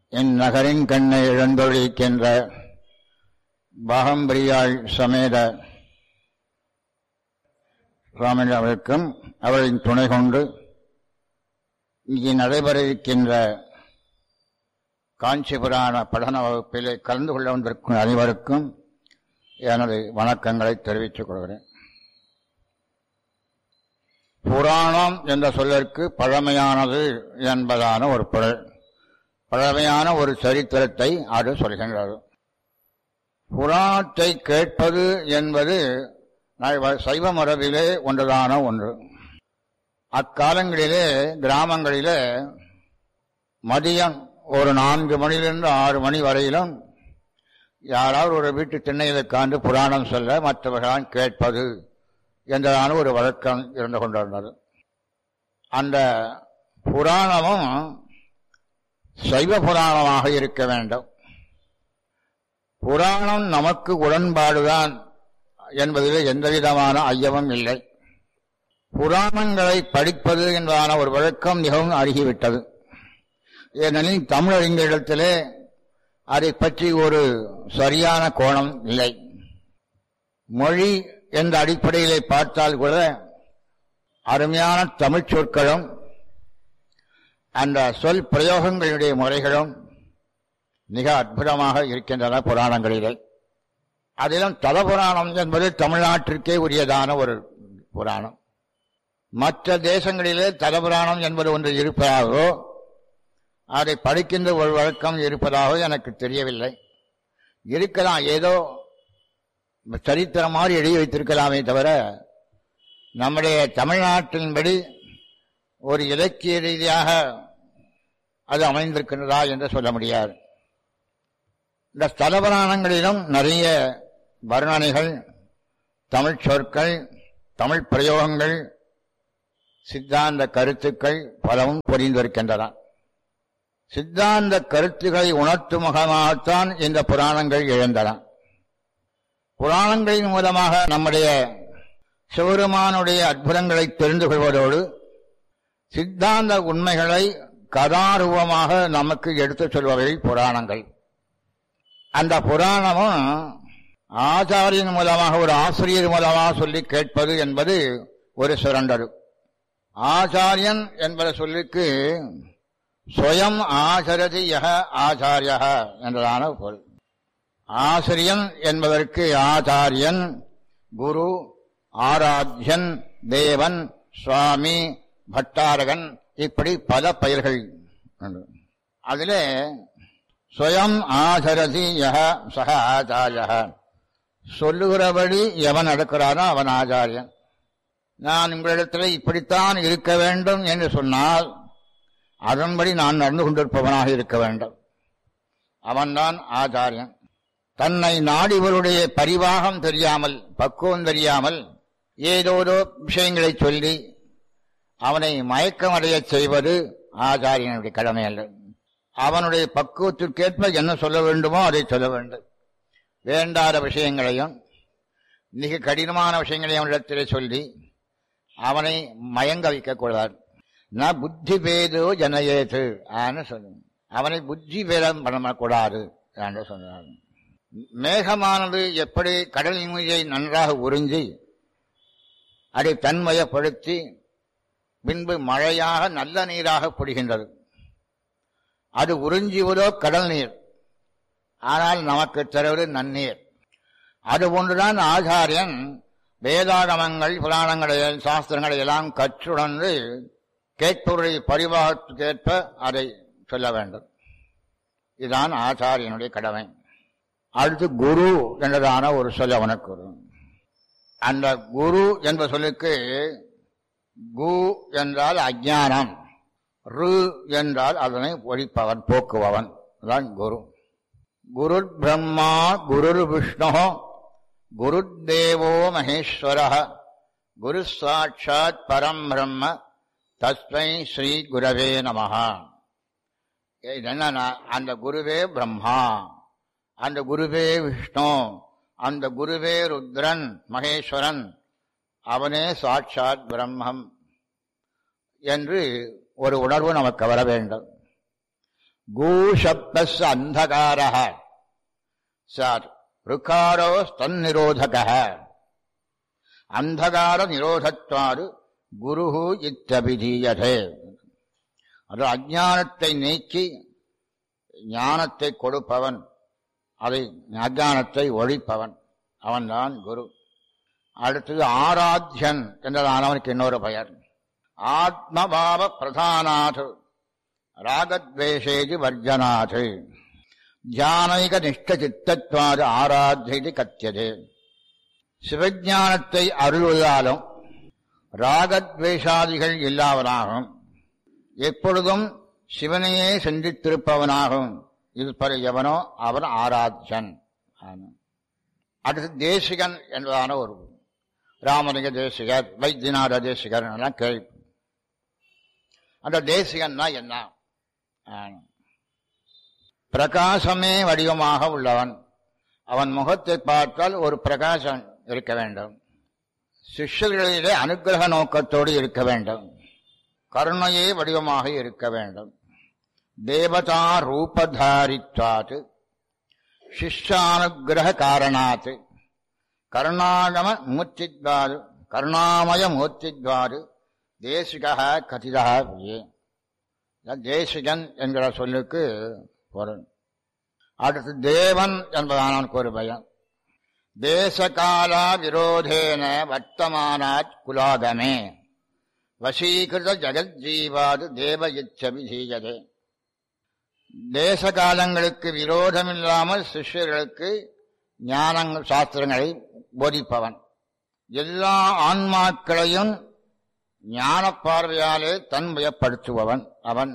இந்நகரின் கண்ணை இழந்தொழிக்கின்ற பாகம்பிரியாள் சமேத சுவாமி அவருக்கும் அவரின் துணை கொண்டு இங்கே நடைபெற இருக்கின்ற காஞ்சி புராண படன வகுப்பிலே கலந்து கொள்ள வந்திருக்கும் அனைவருக்கும் எனது வணக்கங்களை தெரிவித்துக் கொள்கிறேன் புராணம் என்ற சொல்லிற்கு பழமையானது என்பதான ஒரு பொருள் பழமையான ஒரு சரித்திரத்தை அது சொல்கின்றது புராணத்தை கேட்பது என்பது சைவ மரபிலே ஒன்றுதான ஒன்று அக்காலங்களிலே கிராமங்களிலே மதியம் ஒரு நான்கு மணியிலிருந்து ஆறு மணி வரையிலும் யாராவது ஒரு வீட்டு திண்ணையில் உட்கார்ந்து புராணம் சொல்ல மற்றவர்களால் கேட்பது என்றதான ஒரு வழக்கம் இருந்து கொண்டிருந்தது அந்த புராணமும் சைவ புராணமாக இருக்க வேண்டும் புராணம் நமக்கு உடன்பாடுதான் என்பதில் எந்தவிதமான ஐயமும் இல்லை புராணங்களை படிப்பது என்பதான ஒரு வழக்கம் மிகவும் அருகிவிட்டது ஏனெனில் தமிழறிஞர்களிடத்திலே அதை பற்றி ஒரு சரியான கோணம் இல்லை மொழி என்ற அடிப்படையிலே பார்த்தால் கூட அருமையான தமிழ் சொற்களும் அந்த சொல் பிரயோகங்களுடைய முறைகளும் மிக அற்புதமாக இருக்கின்றன புராணங்களிலே அதிலும் தலபுராணம் என்பது தமிழ்நாட்டிற்கே உரியதான ஒரு புராணம் மற்ற தேசங்களிலே தலபுராணம் என்பது ஒன்று இருப்பதாகவோ அதை படிக்கின்ற ஒரு வழக்கம் இருப்பதாக எனக்கு தெரியவில்லை இருக்கலாம் ஏதோ சரித்திரம் மாதிரி எழுதி வைத்திருக்கலாமே தவிர நம்முடைய தமிழ்நாட்டின்படி ஒரு இலக்கிய ரீதியாக அது அமைந்திருக்கின்றதா என்று சொல்ல முடியாது இந்த ஸ்தலபுராணங்களிலும் நிறைய வர்ணனைகள் தமிழ் சொற்கள் தமிழ் பிரயோகங்கள் சித்தாந்த கருத்துக்கள் பலவும் புரிந்திருக்கின்றன சித்தாந்த கருத்துக்களை உணர்த்தும் முகமாகத்தான் இந்த புராணங்கள் எழுந்தன புராணங்களின் மூலமாக நம்முடைய சிவருமானுடைய அற்புதங்களை தெரிந்து கொள்வதோடு சித்தாந்த உண்மைகளை கதாரூபமாக நமக்கு எடுத்துச் சொல்பவை புராணங்கள் அந்த புராணமும் ஆச்சாரியின் மூலமாக ஒரு ஆசிரியர் மூலமாக சொல்லி கேட்பது என்பது ஒரு சுரண்டது ஆச்சாரியன் என்பத சொல்லுக்கு சுயம் ஆசரதி யக ஆச்சாரிய என்றதான பொருள் ஆசிரியன் என்பதற்கு ஆச்சாரியன் குரு ஆராத்யன் தேவன் சுவாமி பட்டாரகன் இப்படி பல பெயர்கள் அதிலே சுயம் ஆசரதி யக சக ஆச்சாரிய சொல்லுகிறபடி எவன் நடக்கிறானோ அவன் ஆச்சாரியன் நான் உங்களிடத்தில் இப்படித்தான் இருக்க வேண்டும் என்று சொன்னால் அதன்படி நான் நடந்து கொண்டிருப்பவனாக இருக்க வேண்டும் அவன்தான் ஆச்சாரியன் தன்னை நாடிவருடைய பரிவாகம் தெரியாமல் பக்குவம் தெரியாமல் ஏதோதோ விஷயங்களை சொல்லி அவனை மயக்கமடையச் செய்வது ஆச்சாரியனுடைய கடமை அல்ல அவனுடைய பக்குவத்திற்கேற்ப என்ன சொல்ல வேண்டுமோ அதை சொல்ல வேண்டும் வேண்டாத விஷயங்களையும் மிக கடினமான விஷயங்களையும் அவனிடத்திலே சொல்லி அவனை மயங்க வைக்கக்கூடாது நான் புத்தி பேதோ ஜனயேது ஆன்னு சொல்லணும் அவனை புத்தி பேதம் பண்ணக்கூடாது என்று சொன்னார் மேகமானது எப்படி கடல் நீரை நன்றாக உறிஞ்சி அதை தன்மயப்படுத்தி பின்பு மழையாக நல்ல நீராக பொடிகின்றது அது உறிஞ்சுவதோ கடல் நீர் ஆனால் நமக்கு தருவது நன்னீர் அதுபோன்றுதான் ஆச்சாரியன் வேதாகமங்கள் புராணங்களை சாஸ்திரங்களை எல்லாம் கற்றுணர்ந்து கேட்பவருடைய பரிவாகத்துக்கேற்ப அதை சொல்ல வேண்டும் இதுதான் ஆச்சாரியனுடைய கடமை அடுத்து குரு என்றதான ஒரு சொல் அவனுக்கு வரும் அந்த குரு என்ற சொல்லுக்கு கு என்றால் அஜானம் ரு என்றால் அதனை ஒழிப்பவன் போக்குபவன் தான் குரு குரு பிரம்மா குரு விஷ்ணு குரு தேவோ மகேஸ்வர குரு சாட்சாத் பரம் பிரம்ம தஸ்மை ஸ்ரீ குரவே நமஹா என்னன்னா அந்த குருவே பிரம்மா அந்த குருவே விஷ்ணு அந்த குருவே ருத்ரன் மகேஸ்வரன் அவனே சாட்சாத் பிரம்மம் என்று ஒரு உணர்வு நமக்கு வர வேண்டும் கூஷப்தஸ் அந்தகார சார் ருக்காரோ தன்னிரோதக அந்தகார நிரோதத்வாறு குரு இத்தபிதீயதே அது அஜானத்தை நீக்கி ஞானத்தை கொடுப்பவன் அதை அஜானத்தை ஒழிப்பவன் அவன்தான் குரு அடுத்தது ஆராத்யன் என்றதானவனுக்கு இன்னொரு பெயர் ஆத்மபாவ பிரதானாது ராகத்வேஷேஜி வர்ஜனாது ஜானைக நிஷ்ட சித்தத்வாது ஆராத்தியது கத்தியது சிவஞானத்தை அருள்வதாலும் ராகத்வேஷாதிகள் இல்லாதவனாகும் எப்பொழுதும் சிவனையே சிந்தித்திருப்பவனாகும் இருப்பது எவனோ அவன் ஆராத்யன் அடுத்து தேசிகன் என்பதான ஒரு ராமலிங்க தேசிகர் வைத்தியநாத தேசிகர் எல்லாம் கேள்வி அந்த தேசிகன்னா என்ன பிரகாசமே வடிவமாக உள்ளவன் அவன் முகத்தை பார்த்தால் ஒரு பிரகாசம் இருக்க வேண்டும் சிஷ்யர்களிலே அனுகிரக நோக்கத்தோடு இருக்க வேண்டும் கருணையே வடிவமாக இருக்க வேண்டும் தேவதா ரூபதாரித்வாத் சிஷ்யானுகிரக காரணாத் கருணாகம மூர்த்தித்வாரு கருணாமய மூர்த்தித்வாரு தேசிகா கதிதா தேசிகன் என்கிற சொல்லுக்கு பொருள் அடுத்து தேவன் என்பதானவனுக்கு ஒரு பயம் தேசகாலா விரோதேன வர்த்தமானாத் குலாகமே வசீகிருத ஜெகஜீவாது தேவ இச்சபிதீயதே தேச காலங்களுக்கு விரோதமில்லாமல் சிஷ்யர்களுக்கு ஞானங்கள் சாஸ்திரங்களை போதிப்பவன் எல்லா ஆன்மாக்களையும் ஞான பார்வையாலே தன்மயப்படுத்துபவன் அவன்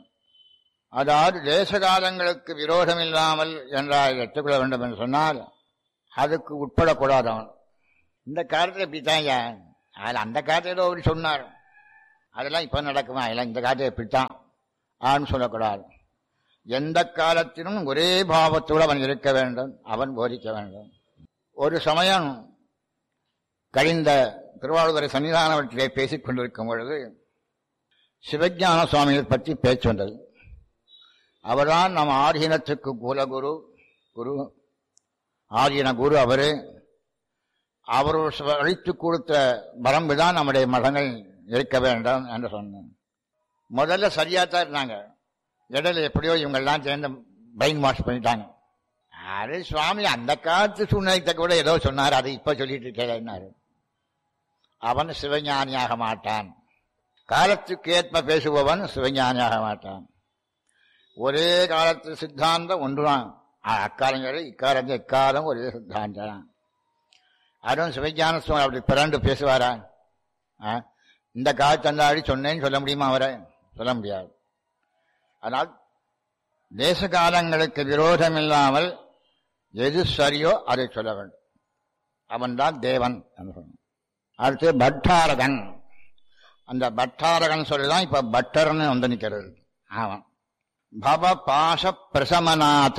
அதாவது தேச காலங்களுக்கு விரோதமில்லாமல் என்றால் எடுத்துக்கொள்ள வேண்டும் என்று சொன்னால் அதுக்கு உட்படக்கூடாது அவன் இந்த காலத்தில் இப்படித்தான் அதில் அந்த காலத்தில் ஏதோ அவர் சொன்னார் அதெல்லாம் இப்போ நடக்குமா இல்லை இந்த காலத்தில் இப்படித்தான் ஆன்னு சொல்லக்கூடாது எந்த காலத்திலும் ஒரே பாவத்தோடு அவன் இருக்க வேண்டும் அவன் போதிக்க வேண்டும் ஒரு சமயம் கழிந்த திருவாரூரை சன்னிதானவற்றிலே பேசிக் கொண்டிருக்கும் பொழுது சிவஞான சுவாமிகள் பற்றி பேச்சு வந்தது அவர்தான் நம் ஆதீனத்துக்கு குலகுரு குரு ஆதீன குரு அவரு அவர் அழித்து கொடுத்த வரம்புதான் நம்முடைய மதங்கள் இருக்க வேண்டும் என்று சொன்னேன் முதல்ல சரியா தான் இருந்தாங்க இடையில எப்படியோ இவங்கெல்லாம் சேர்ந்து பிரெயின் வாஷ் பண்ணிட்டாங்க அது சுவாமி அந்த காலத்து சூழ்நிலைத்த கூட ஏதோ சொன்னார் அதை இப்ப சொல்லிட்டு இருக்கேன்னாரு அவன் சிவஞானியாக மாட்டான் காலத்துக்கு ஏற்ப பேசுபவன் சிவஞானியாக மாட்டான் ஒரே காலத்து சித்தாந்தம் ஒன்றுதான் அக்காலங்கள் இக்காலம் எக்காலம் ஒரே சித்தாந்தம் தான் அதுவும் சிவஞான சுவாமி அப்படி பிறண்டு பேசுவாரா இந்த காலத்து அந்தாடி சொன்னேன்னு சொல்ல முடியுமா அவரை சொல்ல முடியாது ஆனால் தேச காலங்களுக்கு விரோதம் இல்லாமல் எது சரியோ அதை சொல்ல வேண்டும் அவன்தான் தேவன் அடுத்து பட்டாரகன் அந்த பட்டாரகன் சொல்லிதான் இப்ப பட்டர்னு வந்து நிற்கிறது ஆமாம் பவ பாச பிரசமனாத்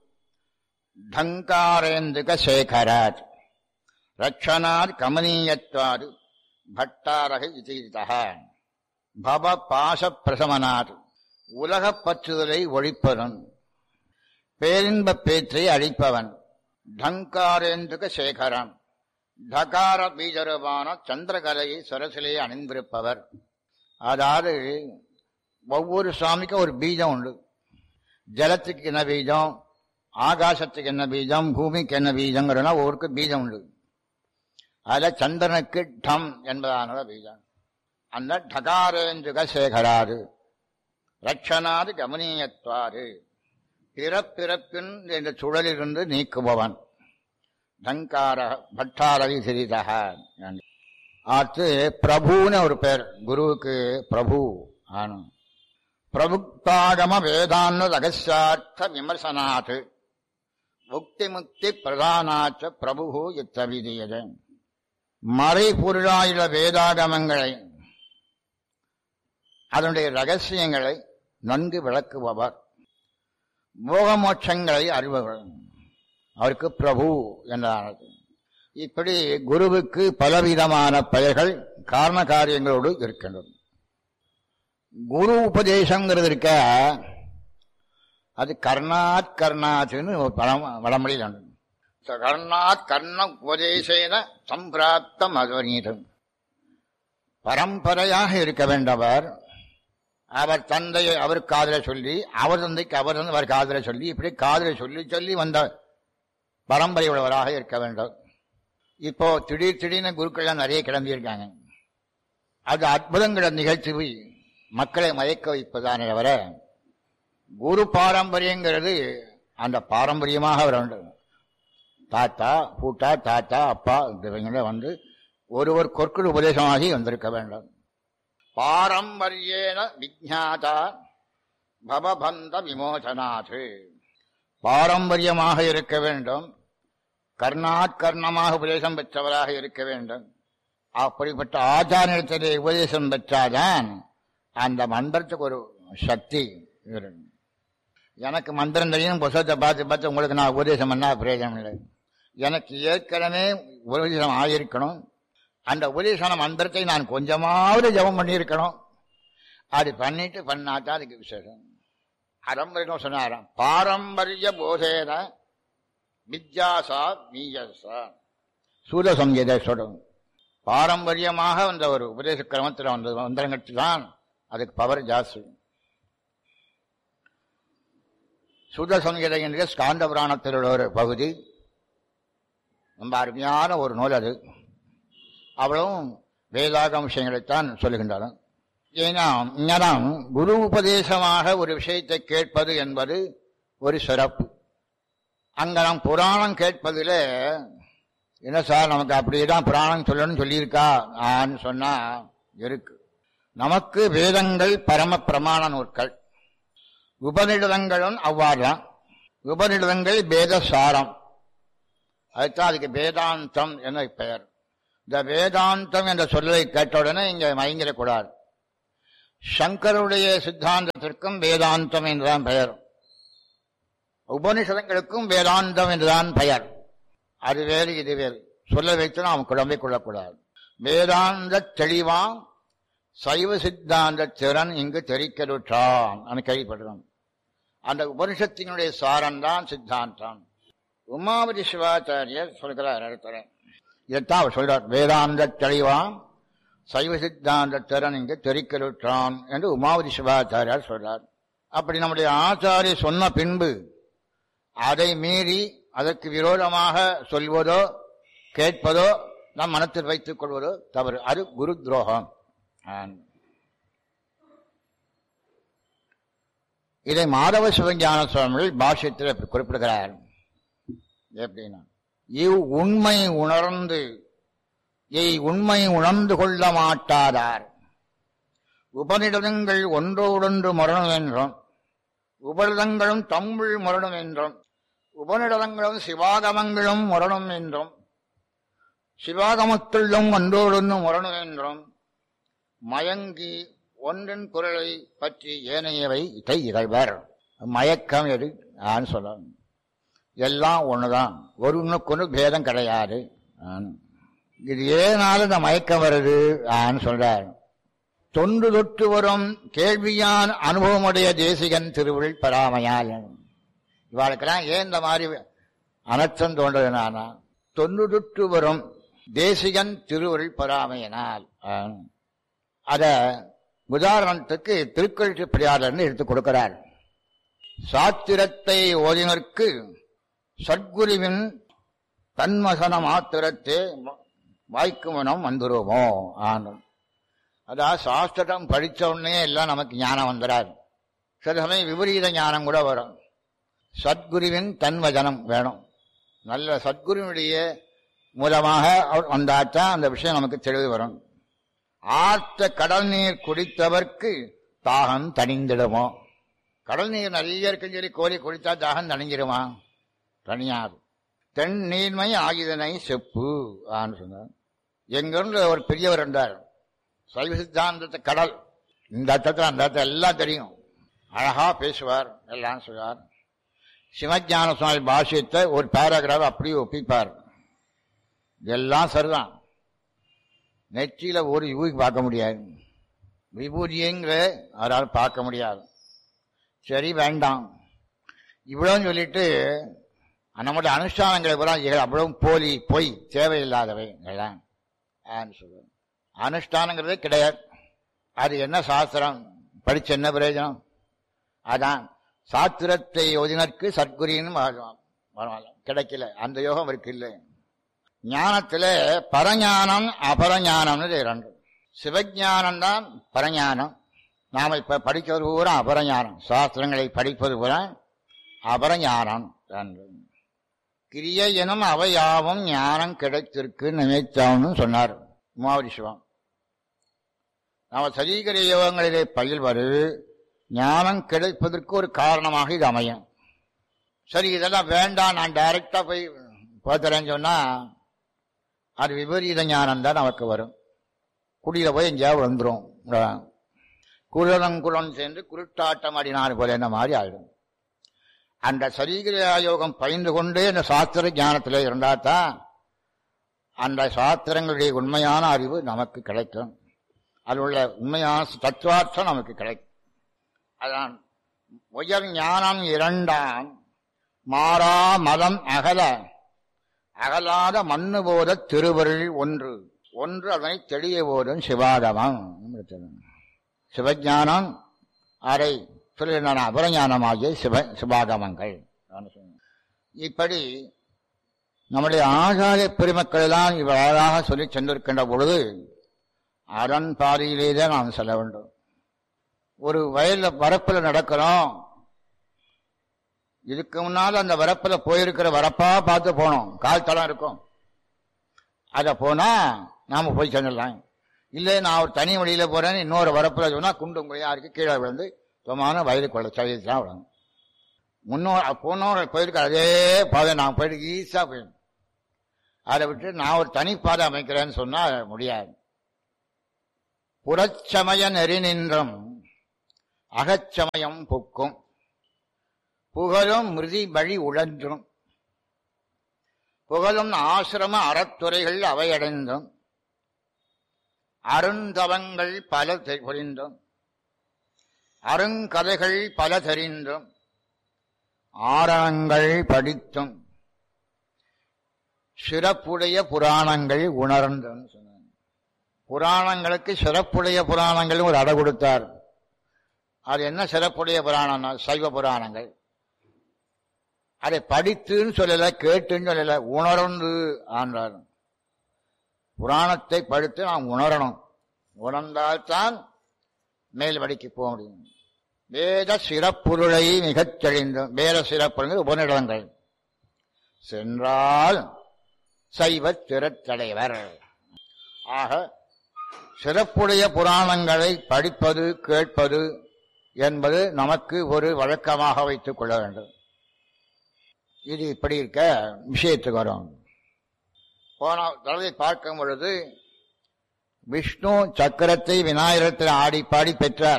டங்காரேந்துக சேகராத் ரட்சணாத் கமனீயத்வாது பட்டாரக இதீதக பவ பாச பிரசமனாத் உலகப் பற்றுதலை ஒழிப்பவன் பேரின்ப பேற்றை அழிப்பவன் டங்காரேந்துக சேகரம் டகார பீஜரமான சந்திரகலையை சரசிலே அணிந்திருப்பவர் அதாவது ஒவ்வொரு சுவாமிக்கும் ஒரு பீஜம் உண்டு ஜலத்துக்கு என்ன பீஜம் ஆகாசத்துக்கு என்ன பீஜம் பூமிக்கு என்ன பீஜங்கிறனா ஒவ்வொருக்கு பீஜம் உண்டு அதில் சந்திரனுக்கு டம் என்பதான பீஜம் அந்த டகாரேந்துக சேகராது ரட்சணாது கமனீயத்வாறு பிறப்பிறப்பின் என்ற சுழலிலிருந்து நீக்குபவன் டங்கார பட்டாரதி சிறிதக அடுத்து பிரபுன்னு ஒரு பேர் குருவுக்கு பிரபு ஆனும் பிரபுக்தாகம வேதாந்த ரகசியார்த்த விமர்சனாத் முக்தி முக்தி பிரதானாச்ச பிரபு இத்தவிதியது மறைபொருளாயுள்ள வேதாகமங்களை அதனுடைய ரகசியங்களை நன்கு விளக்குபவர் மோகமோட்சங்களை அறிபவர் அவருக்கு பிரபு என்றானது இப்படி குருவுக்கு பலவிதமான பெயர்கள் காரண காரியங்களோடு இருக்கின்றது குரு உபதேசங்கிறது இருக்க அது கர்ணாத் கர்ணாத்னு ஒரு பழம் வடமொழியில் உண்டு கர்ணாத் கர்ண உபதேசேன சம்பிராப்த மதுவநீதம் பரம்பரையாக இருக்க வேண்டவர் அவர் தந்தையை அவர் காதல சொல்லி அவர் தந்தைக்கு அவர் வந்து அவர் காதல சொல்லி இப்படி காதல சொல்லி சொல்லி வந்த பரம்பரை உள்ளவராக இருக்க வேண்டும் இப்போ திடீர் திடீர்னு குருக்கள்லாம் நிறைய கிளம்பியிருக்காங்க அது அற்புதங்கள நிகழ்ச்சி மக்களை மயக்க வைப்பதானே தவிர குரு பாரம்பரியங்கிறது அந்த பாரம்பரியமாக வேண்டும் தாத்தா பூட்டா தாத்தா அப்பா இவங்கள வந்து ஒருவர் கொற்குள் உபதேசமாகி வந்திருக்க வேண்டும் பாரம்பரியேன விஜாதா பவபந்த விமோசனாது பாரம்பரியமாக இருக்க வேண்டும் கர்ணாத் கர்ணமாக உபதேசம் பெற்றவராக இருக்க வேண்டும் அப்படிப்பட்ட ஆச்சாரியத்திலே உபதேசம் பெற்றாதான் அந்த மந்திரத்துக்கு ஒரு சக்தி இருக்கும் எனக்கு மந்திரம் தெரியும் புத்தகத்தை பார்த்து பார்த்து உங்களுக்கு நான் உபதேசம் பண்ணா பிரயோஜனம் இல்லை எனக்கு ஏற்கனவே உபதேசம் ஆகியிருக்கணும் அந்த உபதேசன மந்திரத்தை நான் கொஞ்சமாவது ஜபம் பண்ணியிருக்கணும் அது பண்ணிட்டு பண்ணாதான் அதுக்கு விசேஷம் அரம்பரிடம் சொன்னாராம் பாரம்பரிய போதேன வித்யாசா மீயசா சூத சங்கீத சொல்லும் பாரம்பரியமாக வந்த ஒரு உபதேச கிரமத்தில் வந்த மந்திரங்கட்டு தான் அதுக்கு பவர் ஜாஸ்தி சூத சங்கீதம் என்கிற ஸ்காந்த புராணத்தில் உள்ள ஒரு பகுதி ரொம்ப அருமையான ஒரு நூல் அது அவளும் வேதாகம் விஷயங்களைத்தான் சொல்லுகின்றார் ஏன்னா இங்கதான் குரு உபதேசமாக ஒரு விஷயத்தை கேட்பது என்பது ஒரு சிறப்பு அங்க நாம் புராணம் கேட்பதில் என்ன சார் நமக்கு அப்படியேதான் புராணம் சொல்லணும்னு சொல்லியிருக்கா ஆன்னு சொன்னா இருக்கு நமக்கு வேதங்கள் பரம பிரமாண நூற்கள் உபநிடதங்களும் அவ்வாறுதான் உபநிடதங்கள் வேத சாரம் அதுதான் அதுக்கு வேதாந்தம் என பெயர் இந்த வேதாந்தம் என்ற சொல்லை கேட்டவுடனே இங்க மயங்கிடக்கூடாது சங்கருடைய சித்தாந்தத்திற்கும் வேதாந்தம் என்றுதான் பெயர் உபனிஷதங்களுக்கும் வேதாந்தம் என்றுதான் பெயர் அது வேறு இது வேறு சொல்ல வைத்து நாம் குழம்பை கொள்ளக்கூடாது வேதாந்த தெளிவாம் சைவ சித்தாந்த திறன் இங்கு தெரிக்கலுற்றான் கேள்விப்படுறோம் அந்த உபனிஷத்தினுடைய சாரம்தான் சித்தாந்தம் உமாவதி சிவாச்சாரியர் சொல்கிறார் இடத்துல இதைத்தான் அவர் சொல்றார் வேதாந்த தெளிவாம் சைவ சித்தாந்த திறன் இங்கு தெரிக்கலுற்றான் என்று உமாவதி சிவாச்சாரியார் சொல்றார் அப்படி நம்முடைய ஆச்சாரிய சொன்ன பின்பு அதை மீறி அதற்கு விரோதமாக சொல்வதோ கேட்பதோ நம் மனத்தில் வைத்துக் கொள்வதோ தவறு அது குரு துரோகம் இதை மாதவ சிவஞான சுவாமிகள் பாஷ்யத்தில் குறிப்பிடுகிறார் எப்படின்னா இவ் உண்மை உணர்ந்து இய் உண்மை உணர்ந்து கொள்ள மாட்டாதார் உபநிடதங்கள் ஒன்றோடொன்று மரணம் என்றும் உபநிடதங்களும் தமிழ் மரணம் என்றும் உபநிடதங்களும் சிவாகமங்களும் மரணம் என்றும் சிவாகமத்துள்ளும் ஒன்றோடொன்று மரணம் என்றும் மயங்கி ஒன்றின் குரலை பற்றி ஏனையவை இதை இறைவர் மயக்கம் எது ஆன்னு சொல்லணும் எல்லாம் ஒண்ணுதான் ஒரு ஒண்ணுக்கு பேதம் கிடையாது இது ஏனால இந்த மயக்கம் வருது ஆன்னு சொல்றார் தொன்று தொட்டு வரும் கேள்வியான் அனுபவமுடைய தேசிகன் திருவுள் பராமையால் இவாளுக்கெல்லாம் ஏன் இந்த மாதிரி அனர்த்தம் தோன்றதுனானா தொன்று தொட்டு வரும் தேசிகன் திருவுள் பராமையினால் அத உதாரணத்துக்கு திருக்கழிச்சு பிரியாளர்னு எடுத்து கொடுக்கிறார் சாத்திரத்தை ஓதினருக்கு சத்குருவின் தன்மசன மாத்திரத்தே வாய்க்குமனம் வந்துருமோ ஆனும் அதாவது சாஸ்திரம் படித்த உடனே எல்லாம் நமக்கு ஞானம் வந்துடாது சில சமயம் விபரீத ஞானம் கூட வரும் சத்குருவின் தன்வஜனம் வேணும் நல்ல சத்குருவினுடைய மூலமாக அவர் வந்தாத்தான் அந்த விஷயம் நமக்கு தெளிவு வரும் ஆர்த்த கடல் நீர் குடித்தவர்க்கு தாகம் தணிந்திடுமோ கடல் நீர் நிறைய இருக்குன்னு சொல்லி கோழி குடித்தா தாகம் தணிஞ்சிடுமா தனியாது தென் நீர்மை ஆகிதனை செப்பு ஆன்னு சொன்னார் எங்கிருந்து ஒரு பெரியவர் இருந்தார் சைவ சித்தாந்தத்தை கடல் இந்த அர்த்தத்தில் அந்த அர்த்தம் எல்லாம் தெரியும் அழகா பேசுவார் எல்லாம் சொல்வார் சிவஞான சுவாமி பாஷ்யத்தை ஒரு பேராகிராஃப் அப்படியே ஒப்பிப்பார் இதெல்லாம் சரிதான் நெற்றியில ஒரு விபூதி பார்க்க முடியாது விபூதிங்கிற அவரால் பார்க்க முடியாது சரி வேண்டாம் இவ்வளவு சொல்லிட்டு நம்முடைய அனுஷ்டானங்களை பூரா இக- அவ்வளவு போலி பொய் தேவையில்லாதவை எல்லாம் சொல்லுவோம் அனுஷ்டானங்கிறதே கிடையாது அது என்ன சாஸ்திரம் படிச்ச என்ன பிரயோஜனம் அதான் சாத்திரத்தை ஓதினருக்கு சத்குரின்னு வாழ்வான். வாழ்வான். கிடைக்கல அந்த யோகம் அவருக்கு இல்லை ஞானத்துல பரஞானம் அபரஞானம்னு இரண்டு சிவஞானம் தான் பரஞானம் நாம இப்ப படிக்கிறது பூரா அபரஞானம் சாஸ்திரங்களை படிப்பது பூரா அபரஞானம் என்று. கிரியை எனும் அவையாவும் ஞானம் கிடைத்திருக்கு நினைத்தான்னு சொன்னார் உமாவதி சிவம் நாம சரீகர யோகங்களிலே பயில்வது ஞானம் கிடைப்பதற்கு ஒரு காரணமாக இது அமையும் சரி இதெல்லாம் வேண்டாம் நான் டைரக்டா போய் போத்துறேன்னு சொன்னா அது விபரீத ஞானம் தான் நமக்கு வரும் குடியில போய் எங்கேயாவது வந்துடும் குழலங்குளம் சேர்ந்து குருட்டாட்டம் அடினார் போல என்ன மாதிரி ஆயிடும் அந்த சரீகிர யோகம் பயின்று கொண்டே அந்த சாஸ்திர ஞானத்திலே இருந்தாதான் அந்த சாஸ்திரங்களுடைய உண்மையான அறிவு நமக்கு கிடைக்கும் அதில் உள்ள உண்மையான தத்துவார்த்தம் நமக்கு கிடைக்கும் அதான் உயர் ஞானம் இரண்டாம் மாறா மதம் அகல அகலாத மண்ணு போத திருவருள் ஒன்று ஒன்று அதனை தெளிய போதும் சிவாகமம் சிவஞானம் அரை சொல்லினான அபரஞானமாகிய சிவ சிவாகமங்கள் இப்படி நம்முடைய ஆகாய பெருமக்கள் எல்லாம் இவ்வாறாக சொல்லி சென்றிருக்கின்ற பொழுது அரண் பாதையிலே தான் நாம் செல்ல வேண்டும் ஒரு வயல்ல வரப்புல நடக்கிறோம் இதுக்கு முன்னால் அந்த வரப்புல போயிருக்கிற வரப்பா பார்த்து போனோம் கால் தளம் இருக்கும் அத போனா நாம போய் செஞ்சிடலாம் இல்லை நான் ஒரு தனி வழியில போறேன்னு இன்னொரு வரப்புல சொன்னா குண்டும் குழியா இருக்கு கீழே விழுந்து சுகமான வயலுக்குள்ள சைது தான் விழும் முன்னோர் போனோர் போயிருக்க அதே பாதை நான் போயிட்டு ஈஸியா போயிடும் அதை விட்டு நான் ஒரு தனி பாதை அமைக்கிறேன்னு சொன்னா முடியாது புறச்சமய நெறி நின்றும் அகச்சமயம் புக்கும் புகழும் மிருதி வழி உழன்றும் புகழும் ஆசிரம அறத்துறைகள் அவையடைந்தும் அருந்தவங்கள் பல தெ- புரிந்தும் அருங்கதைகள் பல தெரிந்தும் ஆரணங்கள் படித்தும் சிறப்புடைய புராணங்கள் உணர்ந்தும் சொன்னார் புராணங்களுக்கு சிறப்புடைய புராணங்கள் ஒரு அடை கொடுத்தார் அது என்ன சிறப்புடைய புராணம்னா சைவ புராணங்கள் அதை படித்துன்னு சொல்லல கேட்டுன்னு சொல்லல உணர்ந்து ஆன்றார் புராணத்தை படித்து நாம் உணரணும் உணர்ந்தால்தான் மேல் வடிக்கு போக முடியும் வேத சிறப்புருளை மிகச் தெளிந்தும் வேத சிறப்புகள் உபநிடங்கள் சென்றால் சைவ திறத்தலைவர் ஆக சிறப்புடைய புராணங்களை படிப்பது கேட்பது என்பது நமக்கு ஒரு வழக்கமாக வைத்துக் கொள்ள வேண்டும் இது இப்படி இருக்க விஷயத்துக்கு வரும் போன தடவை பார்க்கும் பொழுது விஷ்ணு சக்கரத்தை விநாயகத்தில் ஆடி பாடி பெற்றார்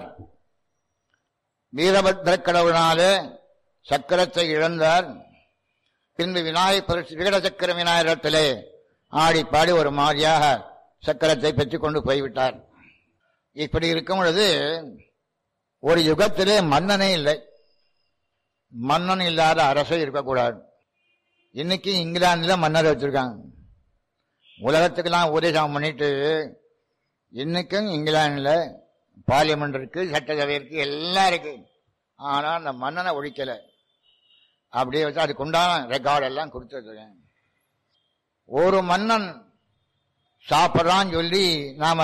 வீரபத்ர கடவுளாலே சக்கரத்தை இழந்தார் பின்பு விநாயகர் விகட சக்கர விநாயகத்திலே ஆடி பாடி ஒரு மாதிரியாக சக்கரத்தை பெற்றுக் கொண்டு போய்விட்டார் இப்படி இருக்கும் பொழுது ஒரு யுகத்திலே மன்னனே இல்லை மன்னன் இல்லாத அரசே இருக்கக்கூடாது இன்னைக்கு இங்கிலாந்துல மன்னர் வச்சிருக்காங்க உலகத்துக்கெல்லாம் உபதேசம் பண்ணிட்டு இன்னைக்கும் இங்கிலாந்துல பார்லிமெண்ட் இருக்கு சட்டசபை இருக்கு எல்லாம் இருக்கு ஆனா அந்த மன்னனை ஒழிக்கல அப்படியே வச்சு அதுக்கு உண்டான ரெக்கார்ட் எல்லாம் கொடுத்துருக்கேன் ஒரு மன்னன் சாப்பிட்றான்னு சொல்லி நாம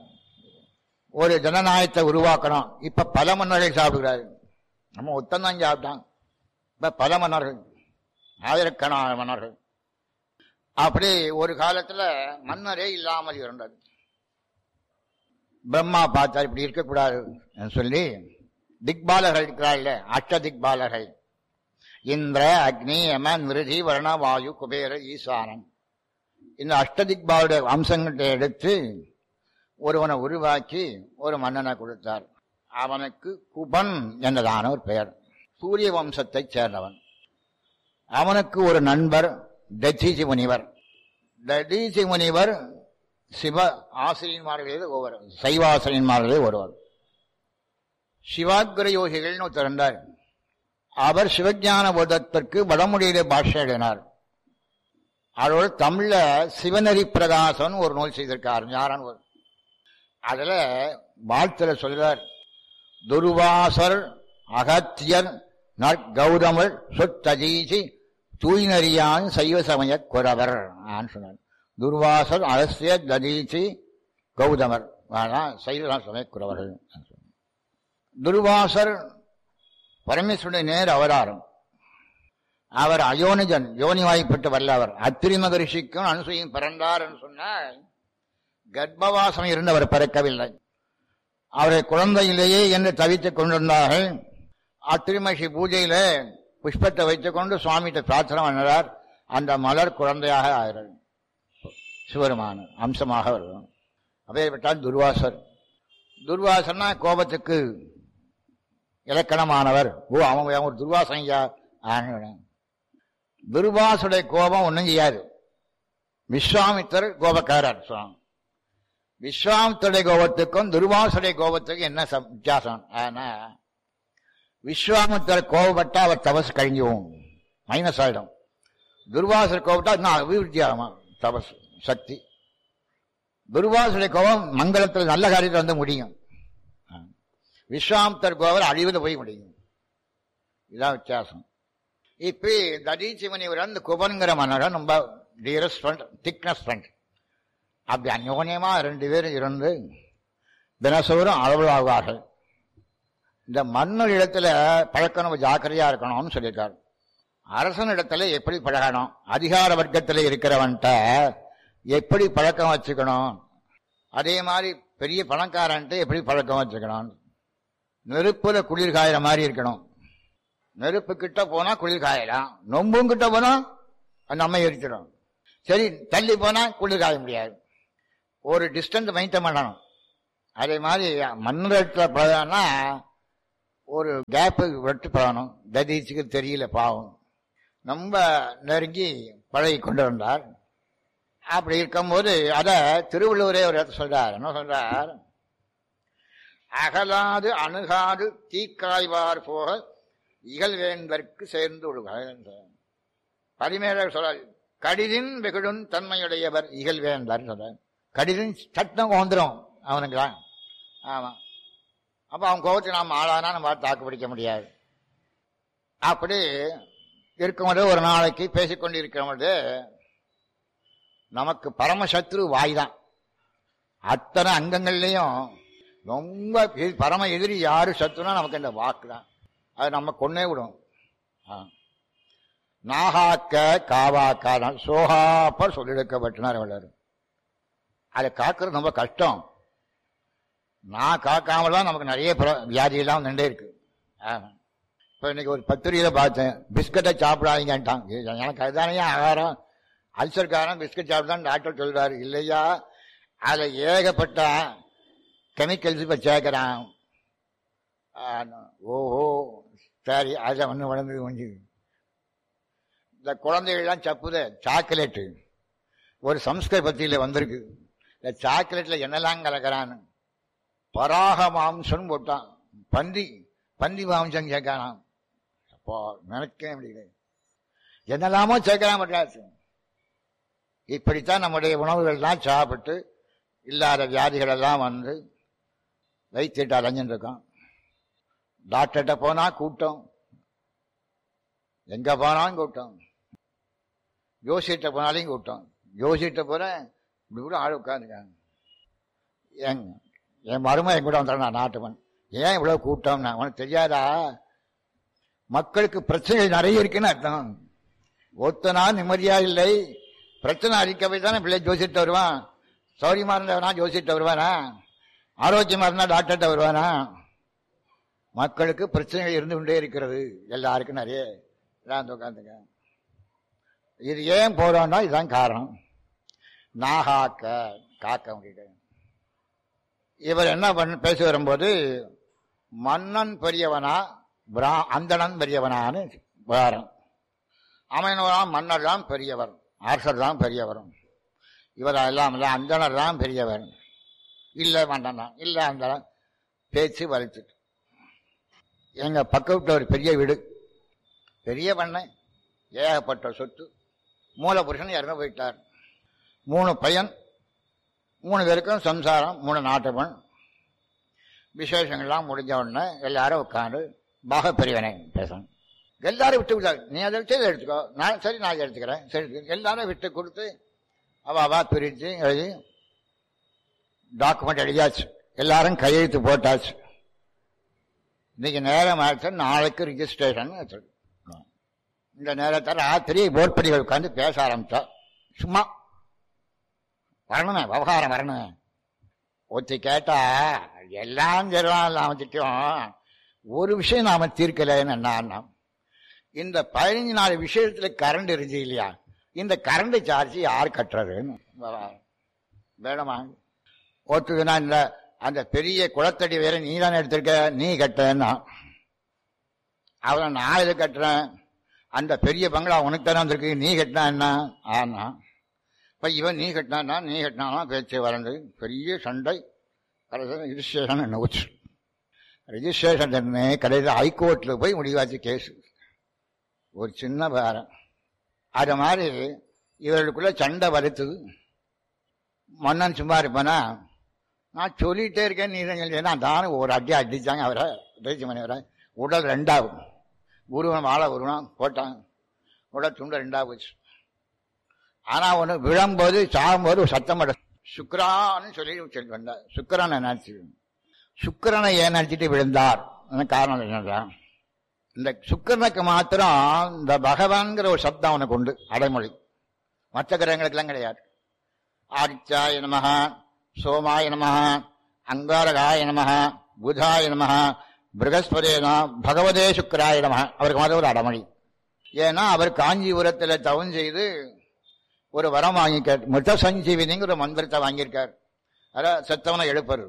ஒரு ஜனநாயகத்தை உருவாக்கணும் இப்ப பல மன்னர்கள் சாப்பிடுகிறாரு நம்ம ஒத்தந்தான் சாப்பிட்டான் இப்ப பல மன்னர்கள் ஆயிரக்கணக்கான மன்னர்கள் அப்படி ஒரு காலத்துல மன்னரே இல்லாமல் இருந்தது பிரம்மா பார்த்தார் இப்படி இருக்கக்கூடாது சொல்லி திக்பாலர்கள் இருக்கிறார்கள் அஷ்ட திக்பாலர்கள் இந்திர அக்னி யம நிருதி வர்ண வாயு குபேர ஈசானன் இந்த அஷ்டதிக்பாலுடைய அம்சங்களை எடுத்து ஒருவனை உருவாக்கி ஒரு மன்னனை கொடுத்தார் அவனுக்கு குபன் என்றதான ஒரு பெயர் சூரிய வம்சத்தைச் சேர்ந்தவன் அவனுக்கு ஒரு நண்பர் தட்சிசி முனிவர் தடீசி முனிவர் சிவ ஆசிரியன்மார்களே ஒருவர் சைவாசிரியன்மார்களே ஒருவர் சிவாகிர யோகிகள்னு ஒருத்தர் இருந்தார் அவர் சிவஞான போதத்திற்கு வடமொழியிலே பாஷை எழுதினார் அதோடு தமிழ்ல சிவநெறி பிரகாசன் ஒரு நூல் செய்திருக்கார் ஞான அதுல வாழ்த்துல சொல்றார் துர்வாசர் அகத்தியர் நற்கௌதமர் சொத்தஜீசி தூய்நறியான் சைவ சமய குறவர் சொன்னார் துர்வாசர் அகஸ்திய ததீசி கௌதமர் ஆனால் சைவ சமய குறவர்கள் துர்வாசர் பரமேஸ்வருடைய நேர் அவதாரம் அவர் அயோனிஜன் யோனி வாய்ப்பட்டு வல்லவர் அத்திரி மகரிஷிக்கும் அனுசையும் பிறந்தார் என்று சொன்னால் கர்ப்பவாசம் இருந்தவர் பிறக்கவில்லை அவரை குழந்தையிலேயே என்று தவித்துக் கொண்டிருந்தார்கள் அத்திரிமகி பூஜையில புஷ்பத்தை வைத்துக் கொண்டு சுவாமிகிட்ட பிரார்த்தனை பண்ணுறார் அந்த மலர் குழந்தையாக ஆகிறார் சிவருமான அம்சமாக வருவோம் அப்பேற்பட்டால் துர்வாசர் துர்வாசன்னா கோபத்துக்கு இலக்கணமானவர் ஓ அவங்க ஒரு துர்வாசனையா துர்வாசுடைய கோபம் ஒன்றும் செய்யாது விஸ்வாமித்தர் கோபக்காரர் சுவாமி விஸ்வாமித்தருடைய கோபத்துக்கும் துர்வாசுடைய கோபத்துக்கும் என்ன வித்தியாசம் ஆனா விஸ்வாமித்தர் கோபப்பட்டா அவர் தபஸ் கழிஞ்சுவோம் மைனஸ் ஆயிடும் துர்வாசர் கோபப்பட்டா இன்னும் அபிவிருத்தி ஆகும் தபஸ் சக்தி துர்வாசுடைய கோபம் மங்களத்தில் நல்ல காரியத்தில் வந்து முடியும் விஸ்வாமித்தர் கோபர் அழிவில் போய் முடியும் இதுதான் வித்தியாசம் இப்ப ததீசிமணி அந்த குபன்கிற மன்னரன் ரொம்ப டியரஸ்ட் ஃப்ரெண்ட் திக்னஸ் ஃப்ரெண்ட் அப்படி அந்யோன்யமா ரெண்டு பேரும் இருந்து தினசோறும் அளவலாவார்கள் இந்த மன்னர் இடத்துல பழக்கம் நம்ம ஜாக்கிரதையா இருக்கணும்னு சொல்லியிருக்காரு அரசன் இடத்துல எப்படி பழகணும் அதிகார வர்க்கத்தில் இருக்கிறவன்ட்ட எப்படி பழக்கம் வச்சுக்கணும் அதே மாதிரி பெரிய பணக்காரன்ட்டு எப்படி பழக்கம் வச்சுக்கணும் நெருப்புல குளிர் காயிற மாதிரி இருக்கணும் நெருப்பு கிட்ட போனா குளிர் காயலாம் நொம்பும் கிட்ட போனா நம்ம எரிச்சிடும் சரி தள்ளி போனா குளிர் காய முடியாது ஒரு டிஸ்டன்ஸ் மெயின்டைன் பண்ணணும் அதே மாதிரி மண்ணத்தில் பழகனா ஒரு கேப்பு வெட்டு பழகணும் ததீச்சுக்கு தெரியல பாவம் ரொம்ப நெருங்கி பழகி கொண்டு வந்தார் அப்படி இருக்கும்போது அத திருவள்ளுவரே ஒரு இடத்துல சொல்றார் என்ன சொல்றார் அகலாது அணுகாது தீக்காய்வார் போக இகழ்வேந்தற்கு சேர்ந்து விடுவார் பரிமேலர் சொல்றார் கடிதின் வெகுடும் தன்மையுடையவர் இகழ்வேந்தர் சொல்றார் கடிதின் சட்டம் வந்துடும் அவனுக்குலாம் ஆமா அப்ப அவன் கோபத்தை நாம் ஆளானா நம்ம தாக்கு பிடிக்க முடியாது அப்படி இருக்கும்போது ஒரு நாளைக்கு பேசிக்கொண்டு இருக்கிறபோது நமக்கு பரமசத்ரு வாய் தான் அத்தனை அங்கங்கள்லையும் ரொம்ப பரம எதிரி யாரு சத்துனா நமக்கு இந்த வாக்கு தான் அது நம்ம கொன்னே விடும் நாகாக்க காவாக்கா சோகாப்பர் சொல்லிடுக்கப்பட்டனார் அவளர் அதை காக்கிறது ரொம்ப கஷ்டம் நான் காக்காம தான் நமக்கு நிறைய வியாதியெல்லாம் நின்றே இருக்கு இப்போ இன்னைக்கு ஒரு பத்திரிகையில பார்த்தேன் பிஸ்கட்டை சாப்பிடாதீங்கன்ட்டான் எனக்கு அதுதானே ஆகாரம் அல்சர்காரன் பிஸ்கட் சாப்பிட்டான் டாக்டர் சொல்றாரு இல்லையா அதில் ஏகப்பட்ட கெமிக்கல்ஸ் இப்போ சேர்க்கிறான் ஓஹோ சரி அதை ஒன்று வளர்ந்து கொஞ்சு இந்த குழந்தைகள்லாம் சப்புத சாக்லேட்டு ஒரு சம்ஸ்கிருத பத்தியில் வந்திருக்கு இந்த சாக்லேட்டில் என்னெல்லாம் கலக்கிறான்னு பராக மாம்சம் போட்டான் பந்தி பந்தி மாம்சம் சேர்க்கானாம் அப்போ நினைக்கவே முடியல என்னெல்லாமோ சேர்க்கலாம் பட்டாச்சு இப்படித்தான் நம்முடைய உணவுகள்லாம் சாப்பிட்டு இல்லாத வியாதிகள் எல்லாம் வந்து வைத்திட்டு அலைஞ்சுட்டு இருக்கோம் டாக்டர்கிட்ட போனா கூட்டம் எங்க போனாலும் கூட்டம் ஜோசியிட்ட போனாலையும் கூட்டம் ஜோசியிட்ட போறேன் இப்படி கூட ஆள் உட்காந்துருக்காங்க என் என் மருமன் என் கூட வந்துடுறேன் நான் நாட்டுவன் ஏன் இவ்வளவு கூட்டம் உனக்கு தெரியாதா மக்களுக்கு பிரச்சனைகள் நிறைய இருக்குன்னு அர்த்தம் ஒத்தனா நிம்மதியா இல்லை பிரச்சனை அறிக்கவை தானே பிள்ளை ஜோசிட்டு வருவான் சௌரியமா இருந்தவனா ஜோசிட்டு வருவானா ஆரோக்கியமா இருந்தா டாக்டர்கிட்ட வருவானா மக்களுக்கு பிரச்சனைகள் இருந்து கொண்டே இருக்கிறது எல்லாருக்கும் நிறைய உட்காந்துங்க இது ஏன் போறோம்னா இதுதான் காரணம் நாகாக்க காக்க முடியல இவர் என்ன பண்ண பேசி வரும்போது மன்னன் பெரியவனா பிரா அந்தணன் பெரியவனான்னு விவரம் அவனவராம் மன்னர் தான் பெரியவர் அரசர் தான் பெரியவர் இவர் எல்லாம் இல்லை அந்தனர் தான் பெரியவர் இல்லை மன்னன் தான் இல்லை அந்த பேச்சு வலிச்சுட்டு எங்க பக்க விட்ட ஒரு பெரிய வீடு பெரிய பண்ணை ஏகப்பட்ட சொத்து மூலபுருஷன் இறந்து போயிட்டார் மூணு பையன் மூணு பேருக்கும் சம்சாரம் மூணு நாட்டு பெண் விசேஷங்கள்லாம் முடிஞ்ச உடனே எல்லாரும் உட்காந்து பாக பிரிவினை பேசணும் எல்லாரும் விட்டு விட்டாரு நீ அதை வச்சு இதை எடுத்துக்கோ நான் சரி நான் இதை எடுத்துக்கிறேன் சரி எல்லாரும் விட்டு கொடுத்து அவ அவா பிரித்து எழுதி டாக்குமெண்ட் எழுதியாச்சு எல்லாரும் கையெழுத்து போட்டாச்சு இன்னைக்கு நேரம் ஆச்சு நாளைக்கு ரிஜிஸ்ட்ரேஷன் இந்த நேரத்தை ராத்திரி போர்ப்படிகள் உட்காந்து பேச ஆரம்பிச்சா சும்மா வரணுமே விவகாரம் வரணுமே ஒத்தி கேட்டா எல்லாம் சொல்லலாம் நாம திட்டம் ஒரு விஷயம் நாம தீர்க்கலைன்னு என்ன இந்த பதினஞ்சு நாலு விஷயத்துல கரண்ட் இருந்துச்சு இல்லையா இந்த கரண்ட் சார்ஜ் யார் கட்டுறதுன்னு வேணுமா ஒத்துக்குன்னா இந்த அந்த பெரிய குளத்தடி வேற நீ தானே எடுத்திருக்க நீ கட்டன்னா அவனை நான் இதை கட்டுறேன் அந்த பெரிய பங்களா உனக்கு தானே வந்திருக்கு நீ கட்டினா என்ன ஆனா இப்ப இவன் நீ கட்டினா நீ கட்டினா பேச்சு வளர்ந்து பெரிய சண்டை கடைசியில் ரிஜிஸ்ட்ரேஷன் என்ன வச்சு ரிஜிஸ்ட்ரேஷன் என்ன கடைசியில் ஹைகோர்ட்டில் போய் முடிவாச்சு கேஸ் ஒரு சின்ன பேரம் அது மாதிரி இவர்களுக்குள்ள சண்டை வருத்துது மன்னன் சும்மா இருப்பானா நான் சொல்லிட்டே இருக்கேன் நீ தான் சொல்லி நான் தானே ஒரு அடி அடிச்சாங்க அவரை பேச்சு மணிவரை உடல் ரெண்டாகும் உருவம் வாழ உருவம் போட்டாங்க உடல் துண்டு ரெண்டா போச்சு ஆனா ஒன்று விழும்போது சாகும்போது ஒரு சத்தம் பட சுக்கரான்னு சொல்லி சொல்லி வந்தார் சுக்கரனை நினைச்சு சுக்கரனை ஏன் நினைச்சிட்டு விழுந்தார் காரணம் என்னதான் இந்த சுக்கரனுக்கு மாத்திரம் இந்த பகவான்கிற ஒரு சப்தம் அவனுக்கு உண்டு அடைமொழி மற்ற கிரகங்களுக்கெல்லாம் கிடையாது ஆதித்யாய நமக சோமாய நமக அங்காரகாய நமக புதாய நமக பிரகஸ்பதேன பகவதே சுக்கராய நமக அவருக்கு மாதிரி ஒரு அடைமொழி ஏன்னா அவர் காஞ்சிபுரத்தில் தவம் செய்து ஒரு வரம் வாங்கிக்கார் மிருத சஞ்சீவினிங்கிற ஒரு மந்திரத்தை வாங்கியிருக்கார் அதான் செத்தவனை எழுப்பரு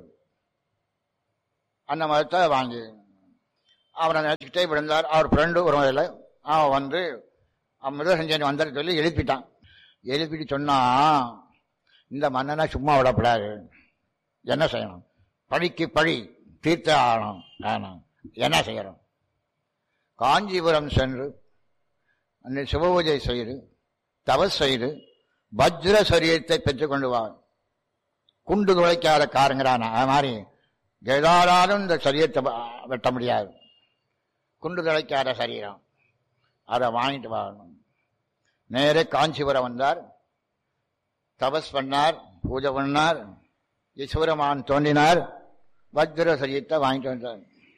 அந்த மதத்தை வாங்கி அவரை நினைச்சுக்கிட்டே விழுந்தார் அவர் ஃப்ரெண்டு ஒரு முறையில் அவன் வந்து மிருத சஞ்சீவனி வந்தார் சொல்லி எழுப்பிட்டான் எழுப்பிட்டு சொன்னா இந்த மன்னனை சும்மா விடப்படாது என்ன செய்யணும் பழிக்கு பழி தீர்த்த ஆகணும் ஆகணும் என்ன செய்யணும் காஞ்சிபுரம் சென்று அந்த சிவபூஜை செய்து தவஸ் செய்து வஜ்ர சரீரத்தை பெற்றுக்கொண்டு வா குண்டு துளைக்காத காரங்கிறான அது மாதிரி எதாராலும் இந்த சரீரத்தை வெட்ட முடியாது குண்டு துளைக்காத சரீரம் அதை வாங்கிட்டு வாங்கணும் நேரே காஞ்சிபுரம் வந்தார் தபஸ் பண்ணார் பூஜை பண்ணார் ஈஸ்வரமான் தோன்றினார் வஜ்ர சரீரத்தை வாங்கிட்டு வந்தார்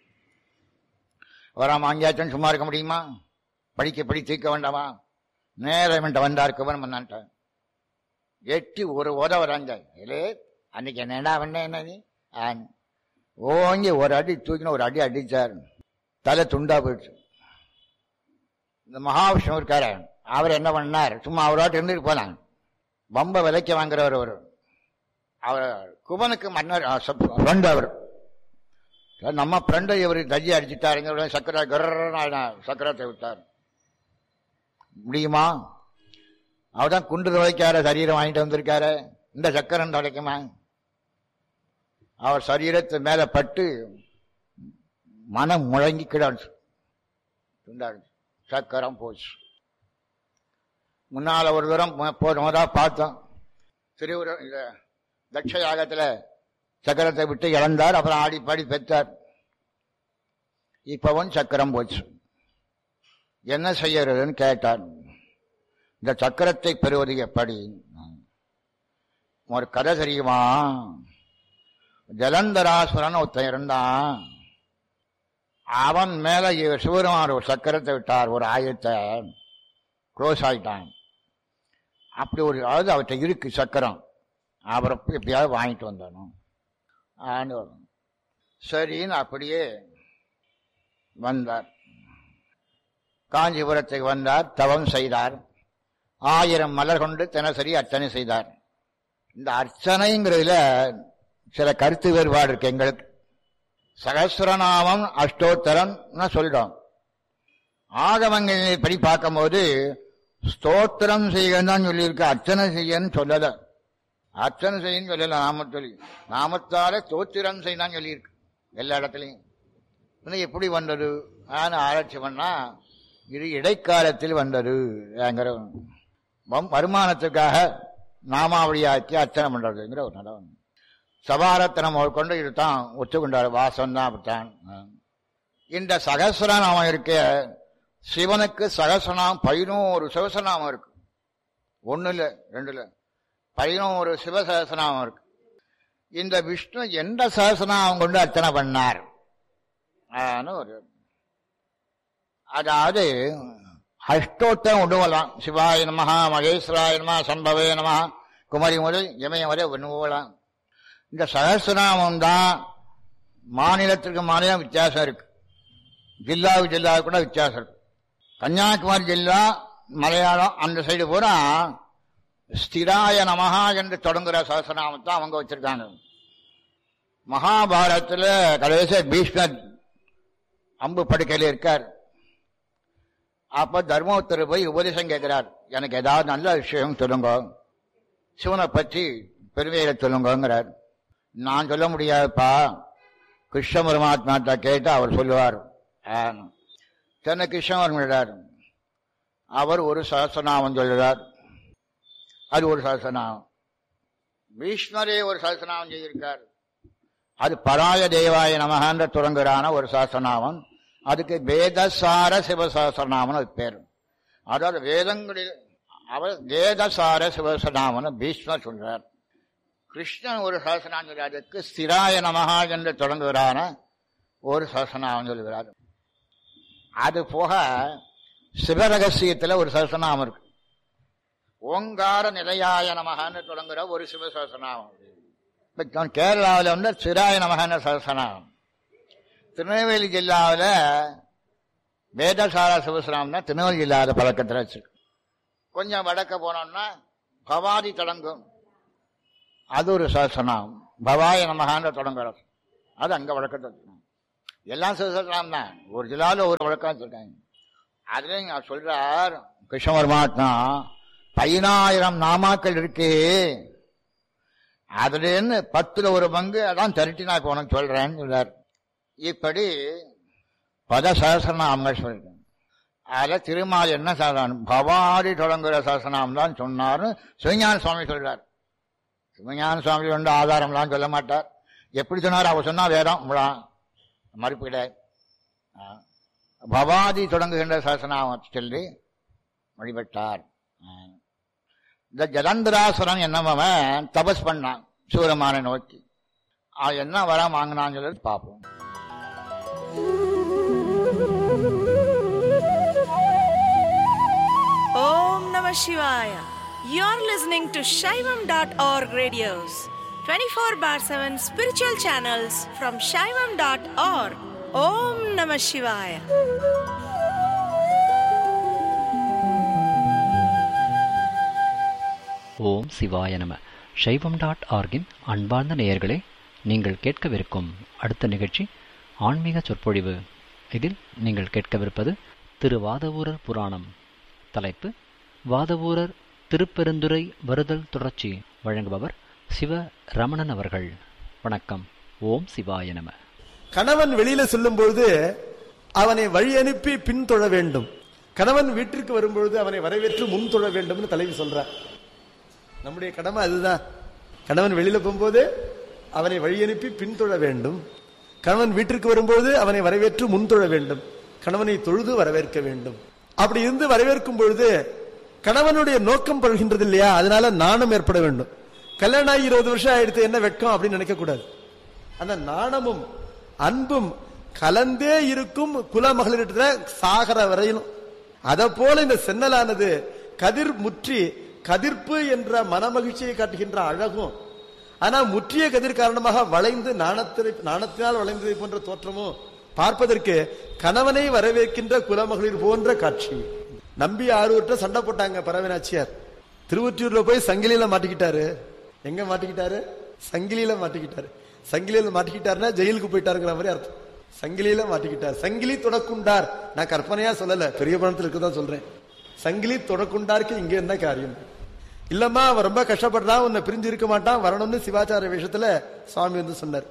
வராம வாங்கியாச்சுன்னு சும்மா இருக்க முடியுமா படிக்க படி தீர்க்க வேண்டாமா நேரம் வந்தார் குபன் பண்ணான்ட்ட எட்டி ஒரு உத வராங்க இல்லே அன்னைக்கு என்னடா பண்ண என்ன நீ ஓங்கி ஒரு அடி தூக்கின ஒரு அடி அடிச்சார் தலை துண்டா போயிடுச்சு இந்த மகாவிஷ்ணு இருக்காரு அவர் என்ன பண்ணார் சும்மா அவரோட்டு இருந்துட்டு போனாங்க பம்ப விலைக்கு வாங்குறவர் அவர் அவர் குபனுக்கு மன்னர் ஃப்ரெண்ட் அவர் நம்ம ஃப்ரெண்டை இவர் தஜ்ஜி அடிச்சுட்டாருங்க சக்கரை கர்ற சக்கரத்தை விட்டார் முடியுமா அவர்தான் குண்டு துளைக்கார சரீரம் வாங்கிட்டு வந்திருக்காரு இந்த சக்கரம் துளைக்குமா அவர் சரீரத்து மேல பட்டு மனம் முழங்கி கிடாச்சு துண்டாடு சக்கரம் போச்சு முன்னால ஒரு தூரம் போனதா பார்த்தோம் திருவுரம் இந்த தட்ச யாகத்துல சக்கரத்தை விட்டு இழந்தார் அப்புறம் ஆடி பாடி பெற்றார் இப்பவும் சக்கரம் போச்சு என்ன செய்யறதுன்னு கேட்டார் இந்த சக்கரத்தை பெறுவது எப்படி ஒரு கதை தெரியுமா ஜலந்தராசுரன் ஒருத்தன் இருந்தான் அவன் மேல சிவருமான் ஒரு சக்கரத்தை விட்டார் ஒரு ஆயத்தை க்ளோஸ் ஆயிட்டான் அப்படி ஒரு அதாவது அவர்கிட்ட இருக்கு சக்கரம் அவரை எப்படியாவது வாங்கிட்டு வந்தணும் ஆண்டு சரின்னு அப்படியே வந்தார் காஞ்சிபுரத்துக்கு வந்தார் தவம் செய்தார் ஆயிரம் மலர் கொண்டு தினசரி அர்ச்சனை செய்தார் இந்த அர்ச்சனைங்கிறதுல சில கருத்து வேறுபாடு இருக்கு எங்களுக்கு சகசிரநாமம் அஷ்டோத்தரம் சொல்றோம் ஆகமங்கள் படி பார்க்கும்போது ஸ்தோத்திரம் செய்யன்னு தான் சொல்லியிருக்கு அர்ச்சனை செய்யன்னு சொல்லல அர்ச்சனை செய்யன்னு சொல்லல நாமத்தொழி நாமத்தால ஸ்தோத்திரம் செய்யணும் சொல்லியிருக்கு எல்லா இடத்துலையும் எப்படி வந்தது ஆன ஆராய்ச்சி பண்ணா இது இடைக்காலத்தில் வந்தது என்கிற வம்- வருமானத்துக்காக நாமாவளியாக்கி அர்ச்சனை பண்றதுங்கிற ஒரு நடம் சபாரத்தனம் அவர் கொண்டு இதுதான் ஒத்துக்கொண்டார் வாசம் தான் அப்படித்தான் இந்த சகசிரநாமம் இருக்க சிவனுக்கு சகசிரநாமம் பதினோரு சிவசநாமம் இருக்கு ஒண்ணு இல்ல ரெண்டு இல்ல பதினோரு சிவ சகசிரநாமம் இருக்கு இந்த விஷ்ணு எந்த சகசிரநாமம் கொண்டு அர்ச்சனை பண்ணார் ஆன்னு ஒரு அதாவது அஷ்டோத்தரம் கொண்டு வரலாம் சிவாய நமஹா மகேஸ்வராய நமஹா சம்பவே நமஹா குமரி முதல் இமயம் வரை ஒன்று போகலாம் இந்த சகசிரநாமம் தான் மாநிலத்திற்கு மாநிலம் வித்தியாசம் இருக்கு ஜில்லாவுக்கு ஜில்லாவுக்கு கூட வித்தியாசம் இருக்கு கன்னியாகுமரி ஜில்லா மலையாளம் அந்த சைடு பூரா ஸ்திராய நமஹா என்று தொடங்குற சகசிரநாமத்தை அவங்க வச்சிருக்காங்க மகாபாரதத்தில் கடைசி பீஷ்மர் அம்பு படுக்கையில் இருக்கார் அப்ப தர்மபுத்தர் போய் உபதேசம் கேட்கிறார் எனக்கு ஏதாவது நல்ல விஷயம் சொல்லுங்க சிவனை பற்றி பெருமையில சொல்லுங்கங்கிறார் நான் சொல்ல முடியாதுப்பா கிருஷ்ண பரமாத்மாட்ட கேட்டு அவர் சொல்லுவார் தென்னை கிருஷ்ணவர் அவர் ஒரு சகசநாமம் சொல்லுறார் அது ஒரு சகசநாமம் பீஷ்மரே ஒரு சகசநாமம் செய்திருக்கார் அது பராய தேவாய நமகன்ற தொடங்குறான ஒரு சாசனாமம் அதுக்கு வேதசார சிவசாசனாமன் அது பேர் அதாவது வேதங்களில் அவர் வேதசார சிவசனாமன் பீஷ்மர் சொல்றார் கிருஷ்ணன் ஒரு சாசனம் சொல்றார் அதுக்கு ஸ்திராய நமகா என்று தொடங்குகிறான ஒரு சாசனாமம் சொல்கிறார் அது போக சிவரகசியத்தில் ஒரு சகசநாமம் இருக்கு ஓங்கார நிலையாய நமகான்னு தொடங்குற ஒரு சிவசகசநாமம் இப்போ கேரளாவில் வந்து சிராய நமகான சகசநாமம் திருநெல்வேலி ஜில்லாவில் வேதசாரா சிவசநாமம் தான் திருநெல்வேலி ஜில்லாத பழக்கத்தில் வச்சிருக்கு கொஞ்சம் வடக்க போனோம்னா பவாதி தொடங்கும் அது ஒரு சகசநாமம் பவாய நமகான்ற தொடங்குறது அது அங்கே வழக்கத்தில் இருக்கு. எல்லாம் சிவசநாமம் தான் ஒரு ஜில்லாவில் ஒரு வழக்கம் வச்சிருக்காங்க அதுலேயும் நான் சொல்றார் கிருஷ்ண பரமாத்மா பதினாயிரம் நாமாக்கள் இருக்கு அதுலேருந்து பத்துல ஒரு பங்கு அதான் திரட்டி நான் இப்போ உனக்கு சொல்றேன்னு சொல்றார் இப்படி பத சகசரநாமங்கள் சொல்றேன் அதில் திருமால் என்ன சாதனம் பவாடி தொடங்குற சகசநாமம் தான் சொன்னார்னு சிவஞான சுவாமி சொல்றார் சிவஞான சுவாமி வந்து ஆதாரம்லாம் சொல்ல மாட்டார் எப்படி சொன்னார் அவர் சொன்னா வேதம் மறுப்பு கிடையாது ஆ. பவாதி தொடங்குகின்ற சகசநாமம் சொல்லி வழிபட்டார் ஆ. இந்த ஜலந்தராசுரன் என்னவன் தபஸ் பண்ணான் சூரமான நோக்கி அவன் என்ன வர வாங்கினான்னு சொல்லி பார்ப்போம் Om Namah Shivaya. You're listening to Shaivam.org radios, 24 bar 7 spiritual channels from Shaivam.org. Om Namah Shivaya. ஓம் சிவாய நம சைவம் டாட் ஆர்கின் அன்பார்ந்த நேயர்களே நீங்கள் கேட்கவிருக்கும் அடுத்த நிகழ்ச்சி ஆன்மீக சொற்பொழிவு இதில் நீங்கள் கேட்கவிருப்பது திரு வாதவூரர் புராணம் தலைப்பு வாதவூரர் திருப்பெருந்துறை வருதல் தொடர்ச்சி வழங்குபவர் சிவ ரமணன் அவர்கள் வணக்கம் ஓம் சிவாய நம கணவன் வெளியில சொல்லும்பொழுது அவனை வழி அனுப்பி பின்தொழ வேண்டும் கணவன் வீட்டிற்கு வரும்பொழுது அவனை வரவேற்று முன் தொழ வேண்டும்னு தலைவி சொல்றார் நம்முடைய கடமை அதுதான் கணவன் வெளியில போகும்போது அவனை வழி அனுப்பி பின்தொழ வேண்டும் கணவன் வீட்டிற்கு வரும்போது அவனை வரவேற்று முன் தொழ வேண்டும் கணவனை தொழுது வரவேற்க வேண்டும் அப்படி இருந்து வரவேற்கும் பொழுது கணவனுடைய நோக்கம் படுகின்றது இல்லையா அதனால நாணம் ஏற்பட வேண்டும் கல்யாணம் ஆகி இருபது வருஷம் ஆயிடுத்து என்ன வெட்கம் அப்படின்னு நினைக்க கூடாது அந்த நாணமும் அன்பும் கலந்தே இருக்கும் குல மகளிரிடத்துல சாகர வரையிலும் அத போல இந்த சென்னலானது கதிர் முற்றி கதிர்ப்பு என்ற மனமகிழ்ச்சியை காட்டுகின்ற அழகும் ஆனா முற்றிய கதிர் காரணமாக வளைந்து நாணத்தினை நாணத்தினால் வளைந்ததை போன்ற தோற்றமும் பார்ப்பதற்கு கணவனை வரவேற்கின்ற குலமகளிர் போன்ற காட்சி நம்பி ஆரூர்ட்ட சண்டை போட்டாங்க பரவனாச்சியார் திருவொற்றியூர்ல போய் சங்கிலியில மாட்டிக்கிட்டாரு எங்க மாட்டிக்கிட்டாரு சங்கிலியில மாட்டிக்கிட்டாரு சங்கிலியில மாட்டிக்கிட்டாருன்னா ஜெயிலுக்கு போயிட்டாருங்கிற மாதிரி அர்த்தம் சங்கிலியில மாட்டிக்கிட்டார் சங்கிலி தொடக்குண்டார் நான் கற்பனையா சொல்லல பெரிய பணத்துல இருக்குதான் சொல்றேன் சங்கிலி தொடக்குண்டாருக்கு இங்க என்ன காரியம் இல்லம்மா அவன் ரொம்ப கஷ்டப்படுறான் உன்னை பிரிஞ்சு இருக்க மாட்டான் வரணும்னு சிவாச்சார விஷயத்துல சுவாமி வந்து சொன்னார்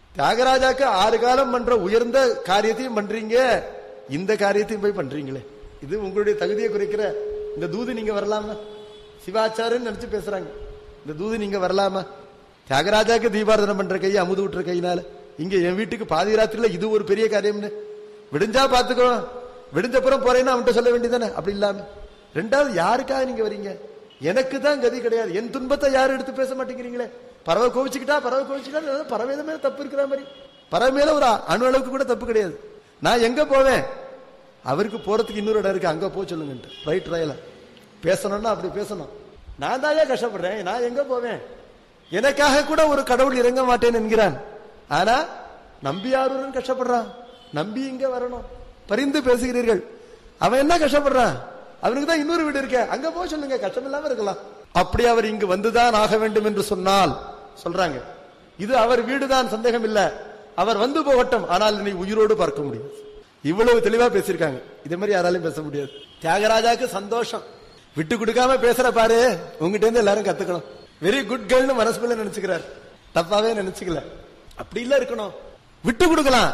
தியாகராஜாக்கு ஆறு காலம் பண்ற உயர்ந்த காரியத்தையும் பண்றீங்க இந்த காரியத்தையும் போய் பண்றீங்களே இது உங்களுடைய தகுதியை குறைக்கிற இந்த தூது நீங்க வரலாமா சிவாச்சாரன்னு நினைச்சு பேசுறாங்க இந்த தூது நீங்க வரலாமா தியாகராஜாக்கு தீபாரதனம் பண்ற கை அமுது விட்டுற கையினால இங்க என் வீட்டுக்கு பாதி ராத்திரில இது ஒரு பெரிய காரியம்னு விடிஞ்சா பாத்துக்கோ விடிஞ்சப்புறம் போறேன்னு அவன்கிட்ட சொல்ல வேண்டியதானே அப்படி இல்லாம ரெண்டாவது யாருக்காக நீங்க வரீங்க எனக்கு தான் கதி கிடையாது என் துன்பத்தை யாரும் எடுத்து பேச மாட்டேங்கிறீங்களே பறவை கோவிச்சுக்கிட்டா பறவை கோவிச்சுக்கிட்டா பறவை மேல தப்பு இருக்கிற மாதிரி பறவை மேல ஒரு அணு அளவுக்கு கூட தப்பு கிடையாது நான் எங்க போவேன் அவருக்கு போறதுக்கு இன்னொரு இடம் இருக்கு அங்க போ சொல்லுங்க ரைட் ரயில பேசணும்னா அப்படி பேசணும் நான் தான் ஏன் கஷ்டப்படுறேன் நான் எங்க போவேன் எனக்காக கூட ஒரு கடவுள் இறங்க மாட்டேன் என்கிறான் ஆனா நம்பியாரூரன் கஷ்டப்படுறான் நம்பி இங்க வரணும் பரிந்து பேசுகிறீர்கள் அவன் என்ன கஷ்டப்படுறான் அவனுக்கு தான் இன்னொரு வீடு இருக்க அங்க போக சொல்லுங்க கஷ்டம் இல்லாம இருக்கலாம் அப்படி அவர் இங்கு வந்துதான் ஆக வேண்டும் என்று சொன்னால் சொல்றாங்க இது அவர் வீடுதான் சந்தேகம் இல்ல அவர் வந்து போகட்டும் ஆனால் நீ உயிரோடு பார்க்க முடியும் இவ்வளவு தெளிவா பேசியிருக்காங்க இதே மாதிரி யாராலையும் பேச முடியாது தியாகராஜாக்கு சந்தோஷம் விட்டு கொடுக்காம பேசுற பாரு உங்ககிட்ட இருந்து எல்லாரும் கத்துக்கணும் வெரி குட் கேர்ள்னு மனசுக்குள்ள நினைச்சுக்கிறார் தப்பாவே நினைச்சுக்கல அப்படி இல்ல இருக்கணும் விட்டு கொடுக்கலாம்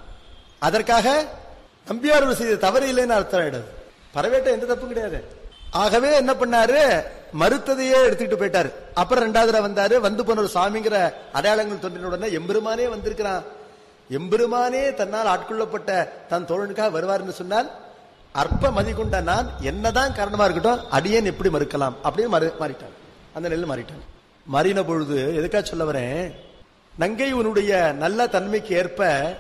அதற்காக நம்பியார் செய்த தவறு இல்லைன்னு அர்த்தம் ஆயிடாது பறவேட்ட எந்த தப்பும் கிடையாது ஆகவே என்ன பண்ணாரு மறுத்ததையே எடுத்துக்கிட்டு போயிட்டாரு அப்புறம் ரெண்டாவது தடவை வந்தாரு வந்து போன ஒரு சாமிங்கிற அடையாளங்கள் தோன்றின உடனே எம்பெருமானே வந்திருக்கிறான் எம்பெருமானே தன்னால் ஆட்கொள்ளப்பட்ட தன் தோழனுக்காக வருவார்னு சொன்னால் அற்ப மதி கொண்ட நான் என்னதான் காரணமா இருக்கட்டும் அடியேன் எப்படி மறுக்கலாம் அப்படியே மறு மாறிட்டான் அந்த நெல் மாறிட்டான் மாறின பொழுது எதுக்காக சொல்ல வரேன் நங்கை உன்னுடைய நல்ல தன்மைக்கு ஏற்ப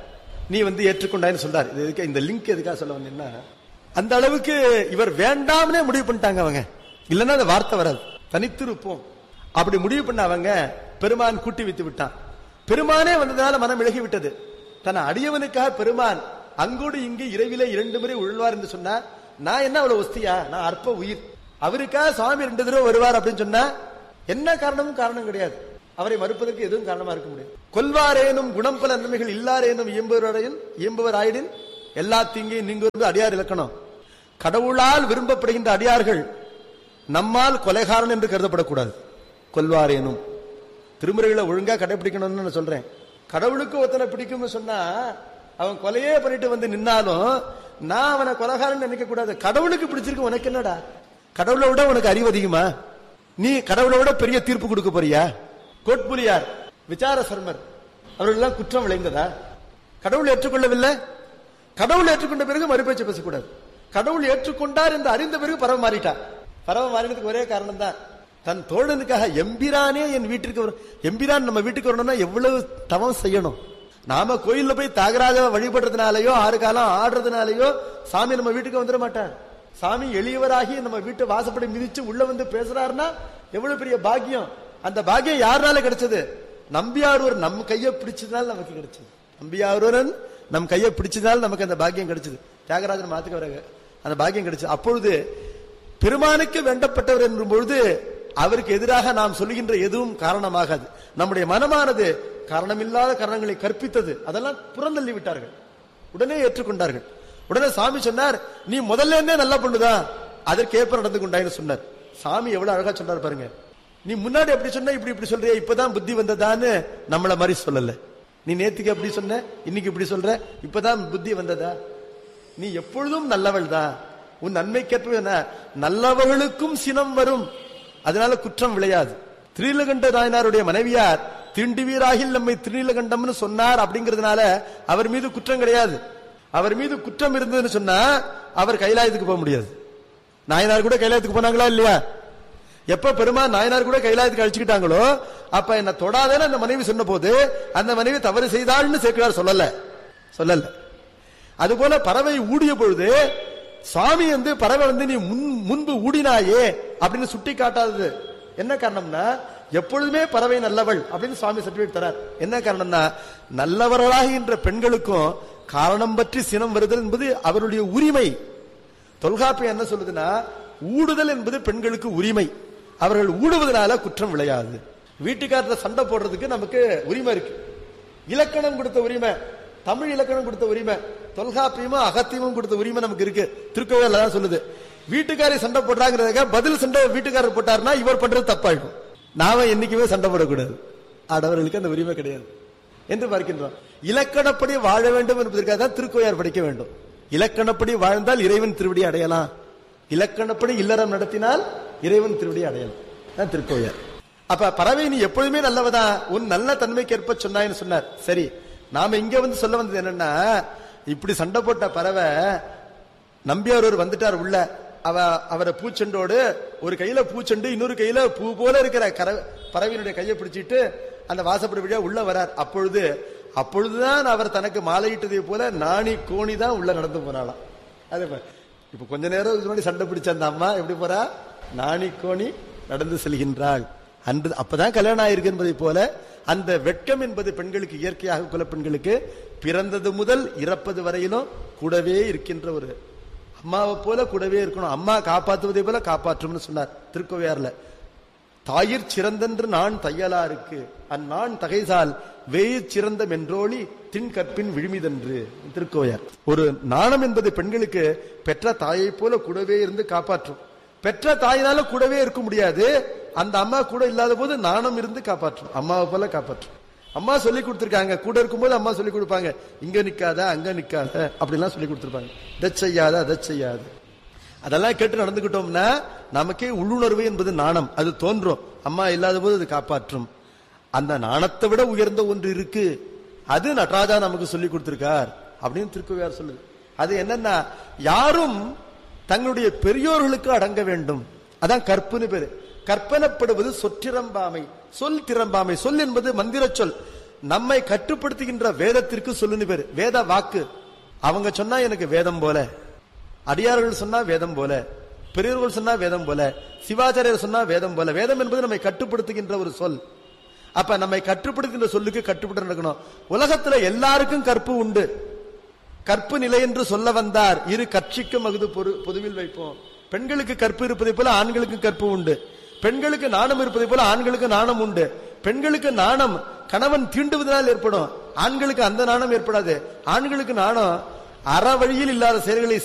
நீ வந்து ஏற்றுக்கொண்டாய்னு சொல்றாரு இது எதுக்கு இந்த லிங்க் எதுக்காக சொல்ல வந்தேன்னா அந்த அளவுக்கு இவர் வேண்டாம்னே முடிவு பண்ணிட்டாங்க அவங்க இல்லைன்னா அந்த வார்த்தை வராது தனித்திருப்போம் அப்படி முடிவு பண்ண அவங்க பெருமான் கூட்டி வைத்து விட்டான் பெருமானே வந்ததால மனம் இழகி விட்டது தன் அடியவனுக்காக பெருமான் அங்கோடு இங்கு இரவிலே இரண்டு முறை உழ்வார் என்று சொன்னா நான் என்ன அவ்வளவு ஒஸ்தியா நான் அற்ப உயிர் அவருக்காக சுவாமி ரெண்டு தடவை வருவார் அப்படின்னு சொன்னா என்ன காரணமும் காரணம் கிடையாது அவரை மறுப்பதற்கு எதுவும் காரணமா இருக்க முடியாது கொல்வாரேனும் குணம் பல நன்மைகள் இல்லாரேனும் இயம்புவரையில் இயம்புவர் ஆயிடின் எல்லா தீங்கையும் நீங்குவது அடியார் இலக்கணம் கடவுளால் விரும்பப்படுகின்ற அடியார்கள் நம்மால் கொலைகாரன் என்று கருதப்படக்கூடாது கொல்வாரேனும் திருமுறைகளை ஒழுங்கா கடைபிடிக்கணும்னு நான் சொல்றேன் கடவுளுக்கு ஒருத்தனை பிடிக்கும்னு சொன்னா அவன் கொலையே பண்ணிட்டு வந்து நின்னாலும் நான் அவனை கொலகாரன் நினைக்க கூடாது கடவுளுக்கு பிடிச்சிருக்கு உனக்கு என்னடா கடவுளை விட உனக்கு அறிவு அதிகமா நீ கடவுளை விட பெரிய தீர்ப்பு கொடுக்க போறியா கோட்புலியார் விசார சர்மர் அவர்களெல்லாம் குற்றம் விளைந்ததா கடவுள் ஏற்றுக்கொள்ளவில்லை கடவுள் ஏற்றுக்கொண்ட பிறகு மறுபேச்சு பேசக்கூடாது கடவுள் ஏற்றுக்கொண்டார் என்று அறிந்த பிறகு பரவ மாறிட்டார் பரவ மாறினதுக்கு ஒரே காரணம் தான் தன் தோழனுக்காக எம்பிரானே என் வீட்டிற்கு வரும் எம்பிரான் நம்ம வீட்டுக்கு வரணும்னா எவ்வளவு தவம் செய்யணும் நாம கோயில்ல போய் தாகராஜ வழிபடுறதுனாலயோ ஆறு காலம் ஆடுறதுனாலயோ சாமி நம்ம வீட்டுக்கு வந்துட மாட்டார் சாமி எளியவராகி நம்ம வீட்டு வாசப்படி மிதிச்சு உள்ள வந்து பேசுறாருன்னா எவ்வளவு பெரிய பாக்கியம் அந்த பாக்கியம் யாருனால கிடைச்சது நம்பியாரூர் நம் கையை பிடிச்சதுனால நமக்கு கிடைச்சது நம்பியாரூரன் நம் கையை பிடிச்சதால் நமக்கு அந்த பாக்கியம் கிடைச்சது தியாகராஜன் மாத்துக்கு வர அந்த பாக்கியம் கிடைச்சது அப்பொழுது பெருமானுக்கு வேண்டப்பட்டவர் என்னும் பொழுது அவருக்கு எதிராக நாம் சொல்லுகின்ற எதுவும் காரணமாகாது நம்முடைய மனமானது காரணமில்லாத காரணங்களை கற்பித்தது அதெல்லாம் புறந்தள்ளி விட்டார்கள் உடனே ஏற்றுக்கொண்டார்கள் உடனே சாமி சொன்னார் நீ முதல்ல இருந்தே நல்லா பண்ணுதா அதற்கேற்ப நடந்து கொண்டாயின்னு சொன்னார் சாமி எவ்வளவு அழகா சொன்னார் பாருங்க நீ முன்னாடி எப்படி சொன்ன இப்படி இப்படி சொல்றிய இப்பதான் புத்தி வந்ததான்னு நம்மள மாதிரி சொல்லல நீ நேத்துக்கு எப்படி சொன்ன இன்னைக்கு இப்படி சொல்ற இப்பதான் புத்தி வந்ததா நீ எப்பொழுதும் நல்லவள் தான் உன் நன்மைக்கேற்ப என்ன நல்லவர்களுக்கும் சினம் வரும் அதனால குற்றம் விளையாது திரீலகண்ட நாயனாருடைய மனைவியார் திண்டுவீராகில் நம்மை திரீலகண்டம்னு சொன்னார் அப்படிங்கிறதுனால அவர் மீது குற்றம் கிடையாது அவர் மீது குற்றம் இருந்ததுன்னு சொன்னா அவர் கைலாயத்துக்கு போக முடியாது நாயனார் கூட கைலாயத்துக்கு போனாங்களா இல்லையா எப்ப பெருமா நாயனார் கூட கைலாயத்துக்கு அழிச்சுக்கிட்டாங்களோ அப்ப என்ன தொடாதேன்னு அந்த மனைவி சொன்ன போது அந்த மனைவி தவறு செய்தாள்னு சேர்க்கிறார் சொல்லல சொல்லல அதுபோல பறவை ஊடிய பொழுது சுவாமி வந்து பறவை வந்து நீ முன் முன்பு ஊடினாயே அப்படின்னு சுட்டி காட்டாதது என்ன காரணம்னா எப்பொழுதுமே பறவை நல்லவள் அப்படின்னு சுவாமி சர்டிபிகேட் தரார் என்ன காரணம்னா நல்லவர்களாகின்ற பெண்களுக்கும் காரணம் பற்றி சினம் வருதல் என்பது அவருடைய உரிமை தொல்காப்பியம் என்ன சொல்லுதுன்னா ஊடுதல் என்பது பெண்களுக்கு உரிமை அவர்கள் ஊடுவதனால குற்றம் விளையாது வீட்டுக்காரத்துல சண்டை போடுறதுக்கு நமக்கு உரிமை இருக்கு இலக்கணம் கொடுத்த உரிமை தமிழ் இலக்கணம் கொடுத்த உரிமை தொல்காப்பியமும் அகத்தியமும் கொடுத்த உரிமை நமக்கு இருக்கு திருக்கோவில் தான் சொல்லுது வீட்டுக்காரி சண்டை போடுறாங்கிறதுக்காக பதில் சண்டை வீட்டுக்காரர் போட்டாருன்னா இவர் பண்றது தப்பாயிடும் நாம என்னைக்குமே சண்டை போடக்கூடாது ஆடவர்களுக்கு அந்த உரிமை கிடையாது என்று பார்க்கின்றோம் இலக்கணப்படி வாழ வேண்டும் என்பதற்காக தான் திருக்கோயார் படிக்க வேண்டும் இலக்கணப்படி வாழ்ந்தால் இறைவன் திருவடி அடையலாம் இலக்கணப்படி இல்லறம் நடத்தினால் இறைவன் திருவடி அடையலாம் தான் திருக்கோயார் அப்ப பறவை நீ எப்பொழுதுமே நல்லவதான் உன் நல்ல தன்மைக்கு ஏற்ப சொன்னாயின்னு சொன்னார் சரி நாம இங்க வந்து சொல்ல வந்தது என்னன்னா இப்படி சண்டை போட்ட பறவை நம்பியார் ஒரு வந்துட்டார் உள்ள அவ அவரை பூச்செண்டோடு ஒரு கையில பூச்செண்டு இன்னொரு கையில பூ போல இருக்கிற கர பறவையினுடைய கையை பிடிச்சிட்டு அந்த வாசப்படி வழியா உள்ள வரார் அப்பொழுது அப்பொழுதுதான் அவர் தனக்கு மாலையிட்டதை போல நாணி கோணி தான் உள்ள நடந்து போறாளாம் அதே மாதிரி இப்ப கொஞ்ச நேரம் இதுக்கு முன்னாடி சண்டை பிடிச்ச அந்த அம்மா எப்படி போறா நாணி கோணி நடந்து செல்கின்றாள் அன்று அப்பதான் கல்யாணம் ஆயிருக்கு என்பதை போல அந்த வெட்கம் என்பது பெண்களுக்கு இயற்கையாக குலப்பெண்களுக்கு பிறந்தது முதல் இறப்பது வரையிலும் கூடவே இருக்கின்ற ஒரு அம்மாவை போல கூடவே இருக்கணும் அம்மா காப்பாற்றுவதை போல காப்பாற்றும்னு சொன்னார் திருக்கோவையார்ல தாயிற் சிறந்தென்று நான் தையலாருக்கு அந்நான் தகைசால் வேயிற் சிறந்த மென்றோழி தின் கற்பின் விழுமிதென்று திருக்கோயார் ஒரு நாணம் என்பது பெண்களுக்கு பெற்ற தாயை போல கூடவே இருந்து காப்பாற்றும் பெற்ற தாயினால கூடவே இருக்க முடியாது அந்த அம்மா கூட இல்லாத போது நாணம் இருந்து காப்பாற்றும் அம்மாவை போல காப்பாற்றும் அம்மா சொல்லி கொடுத்திருக்காங்க கூட இருக்கும்போது அம்மா சொல்லி கொடுப்பாங்க இங்க நிக்காத அங்க நிக்காத அப்படிலாம் சொல்லி கொடுத்திருப்பாங்க இதை செய்யாத அதை செய்யாத அதெல்லாம் கேட்டு நடந்துகிட்டோம்னா நமக்கே உள்ளுணர்வு என்பது நாணம் அது தோன்றும் அம்மா இல்லாத போது அது காப்பாற்றும் அந்த நாணத்தை விட உயர்ந்த ஒன்று இருக்கு அது நடராஜா நமக்கு சொல்லி கொடுத்திருக்கார் அப்படின்னு திருக்கோவியார் சொல்லுது அது என்னன்னா யாரும் தங்களுடைய பெரியோர்களுக்கு அடங்க வேண்டும் அதான் கற்புன்னு பேரு கற்பனப்படுவது சொற்றிரம்பாமை சொல் திறம்பாமை சொல் என்பது மந்திர சொல் நம்மை கட்டுப்படுத்துகின்ற வேதத்திற்கு சொல்லுன்னு பேரு வேத வாக்கு அவங்க சொன்னா எனக்கு வேதம் போல அடியார்கள் சொன்னா வேதம் போல பெரியவர்கள் சொன்னா வேதம் போல சிவாச்சாரியர் சொன்னா வேதம் போல வேதம் என்பது நம்மை கட்டுப்படுத்துகின்ற ஒரு சொல் அப்ப நம்மை கட்டுப்படுத்துகின்ற சொல்லுக்கு கட்டுப்பட்டு நடக்கணும் உலகத்துல எல்லாருக்கும் கற்பு உண்டு கற்பு நிலை என்று சொல்ல வந்தார் இரு கட்சிக்கும் அகுது பொரு- பொதுவில் வைப்போம் பெண்களுக்கு கற்பு இருப்பதை போல ஆண்களுக்கு கற்பு உண்டு பெண்களுக்கு நாணம் இருப்பதை போல ஆண்களுக்கு நாணம் உண்டு பெண்களுக்கு நாணம் கணவன் தீண்டுவதனால் ஏற்படும் ஆண்களுக்கு அந்த நாணம் ஏற்படாது ஆண்களுக்கு நாணம் அற வழியில் இல்லாத செயல்களை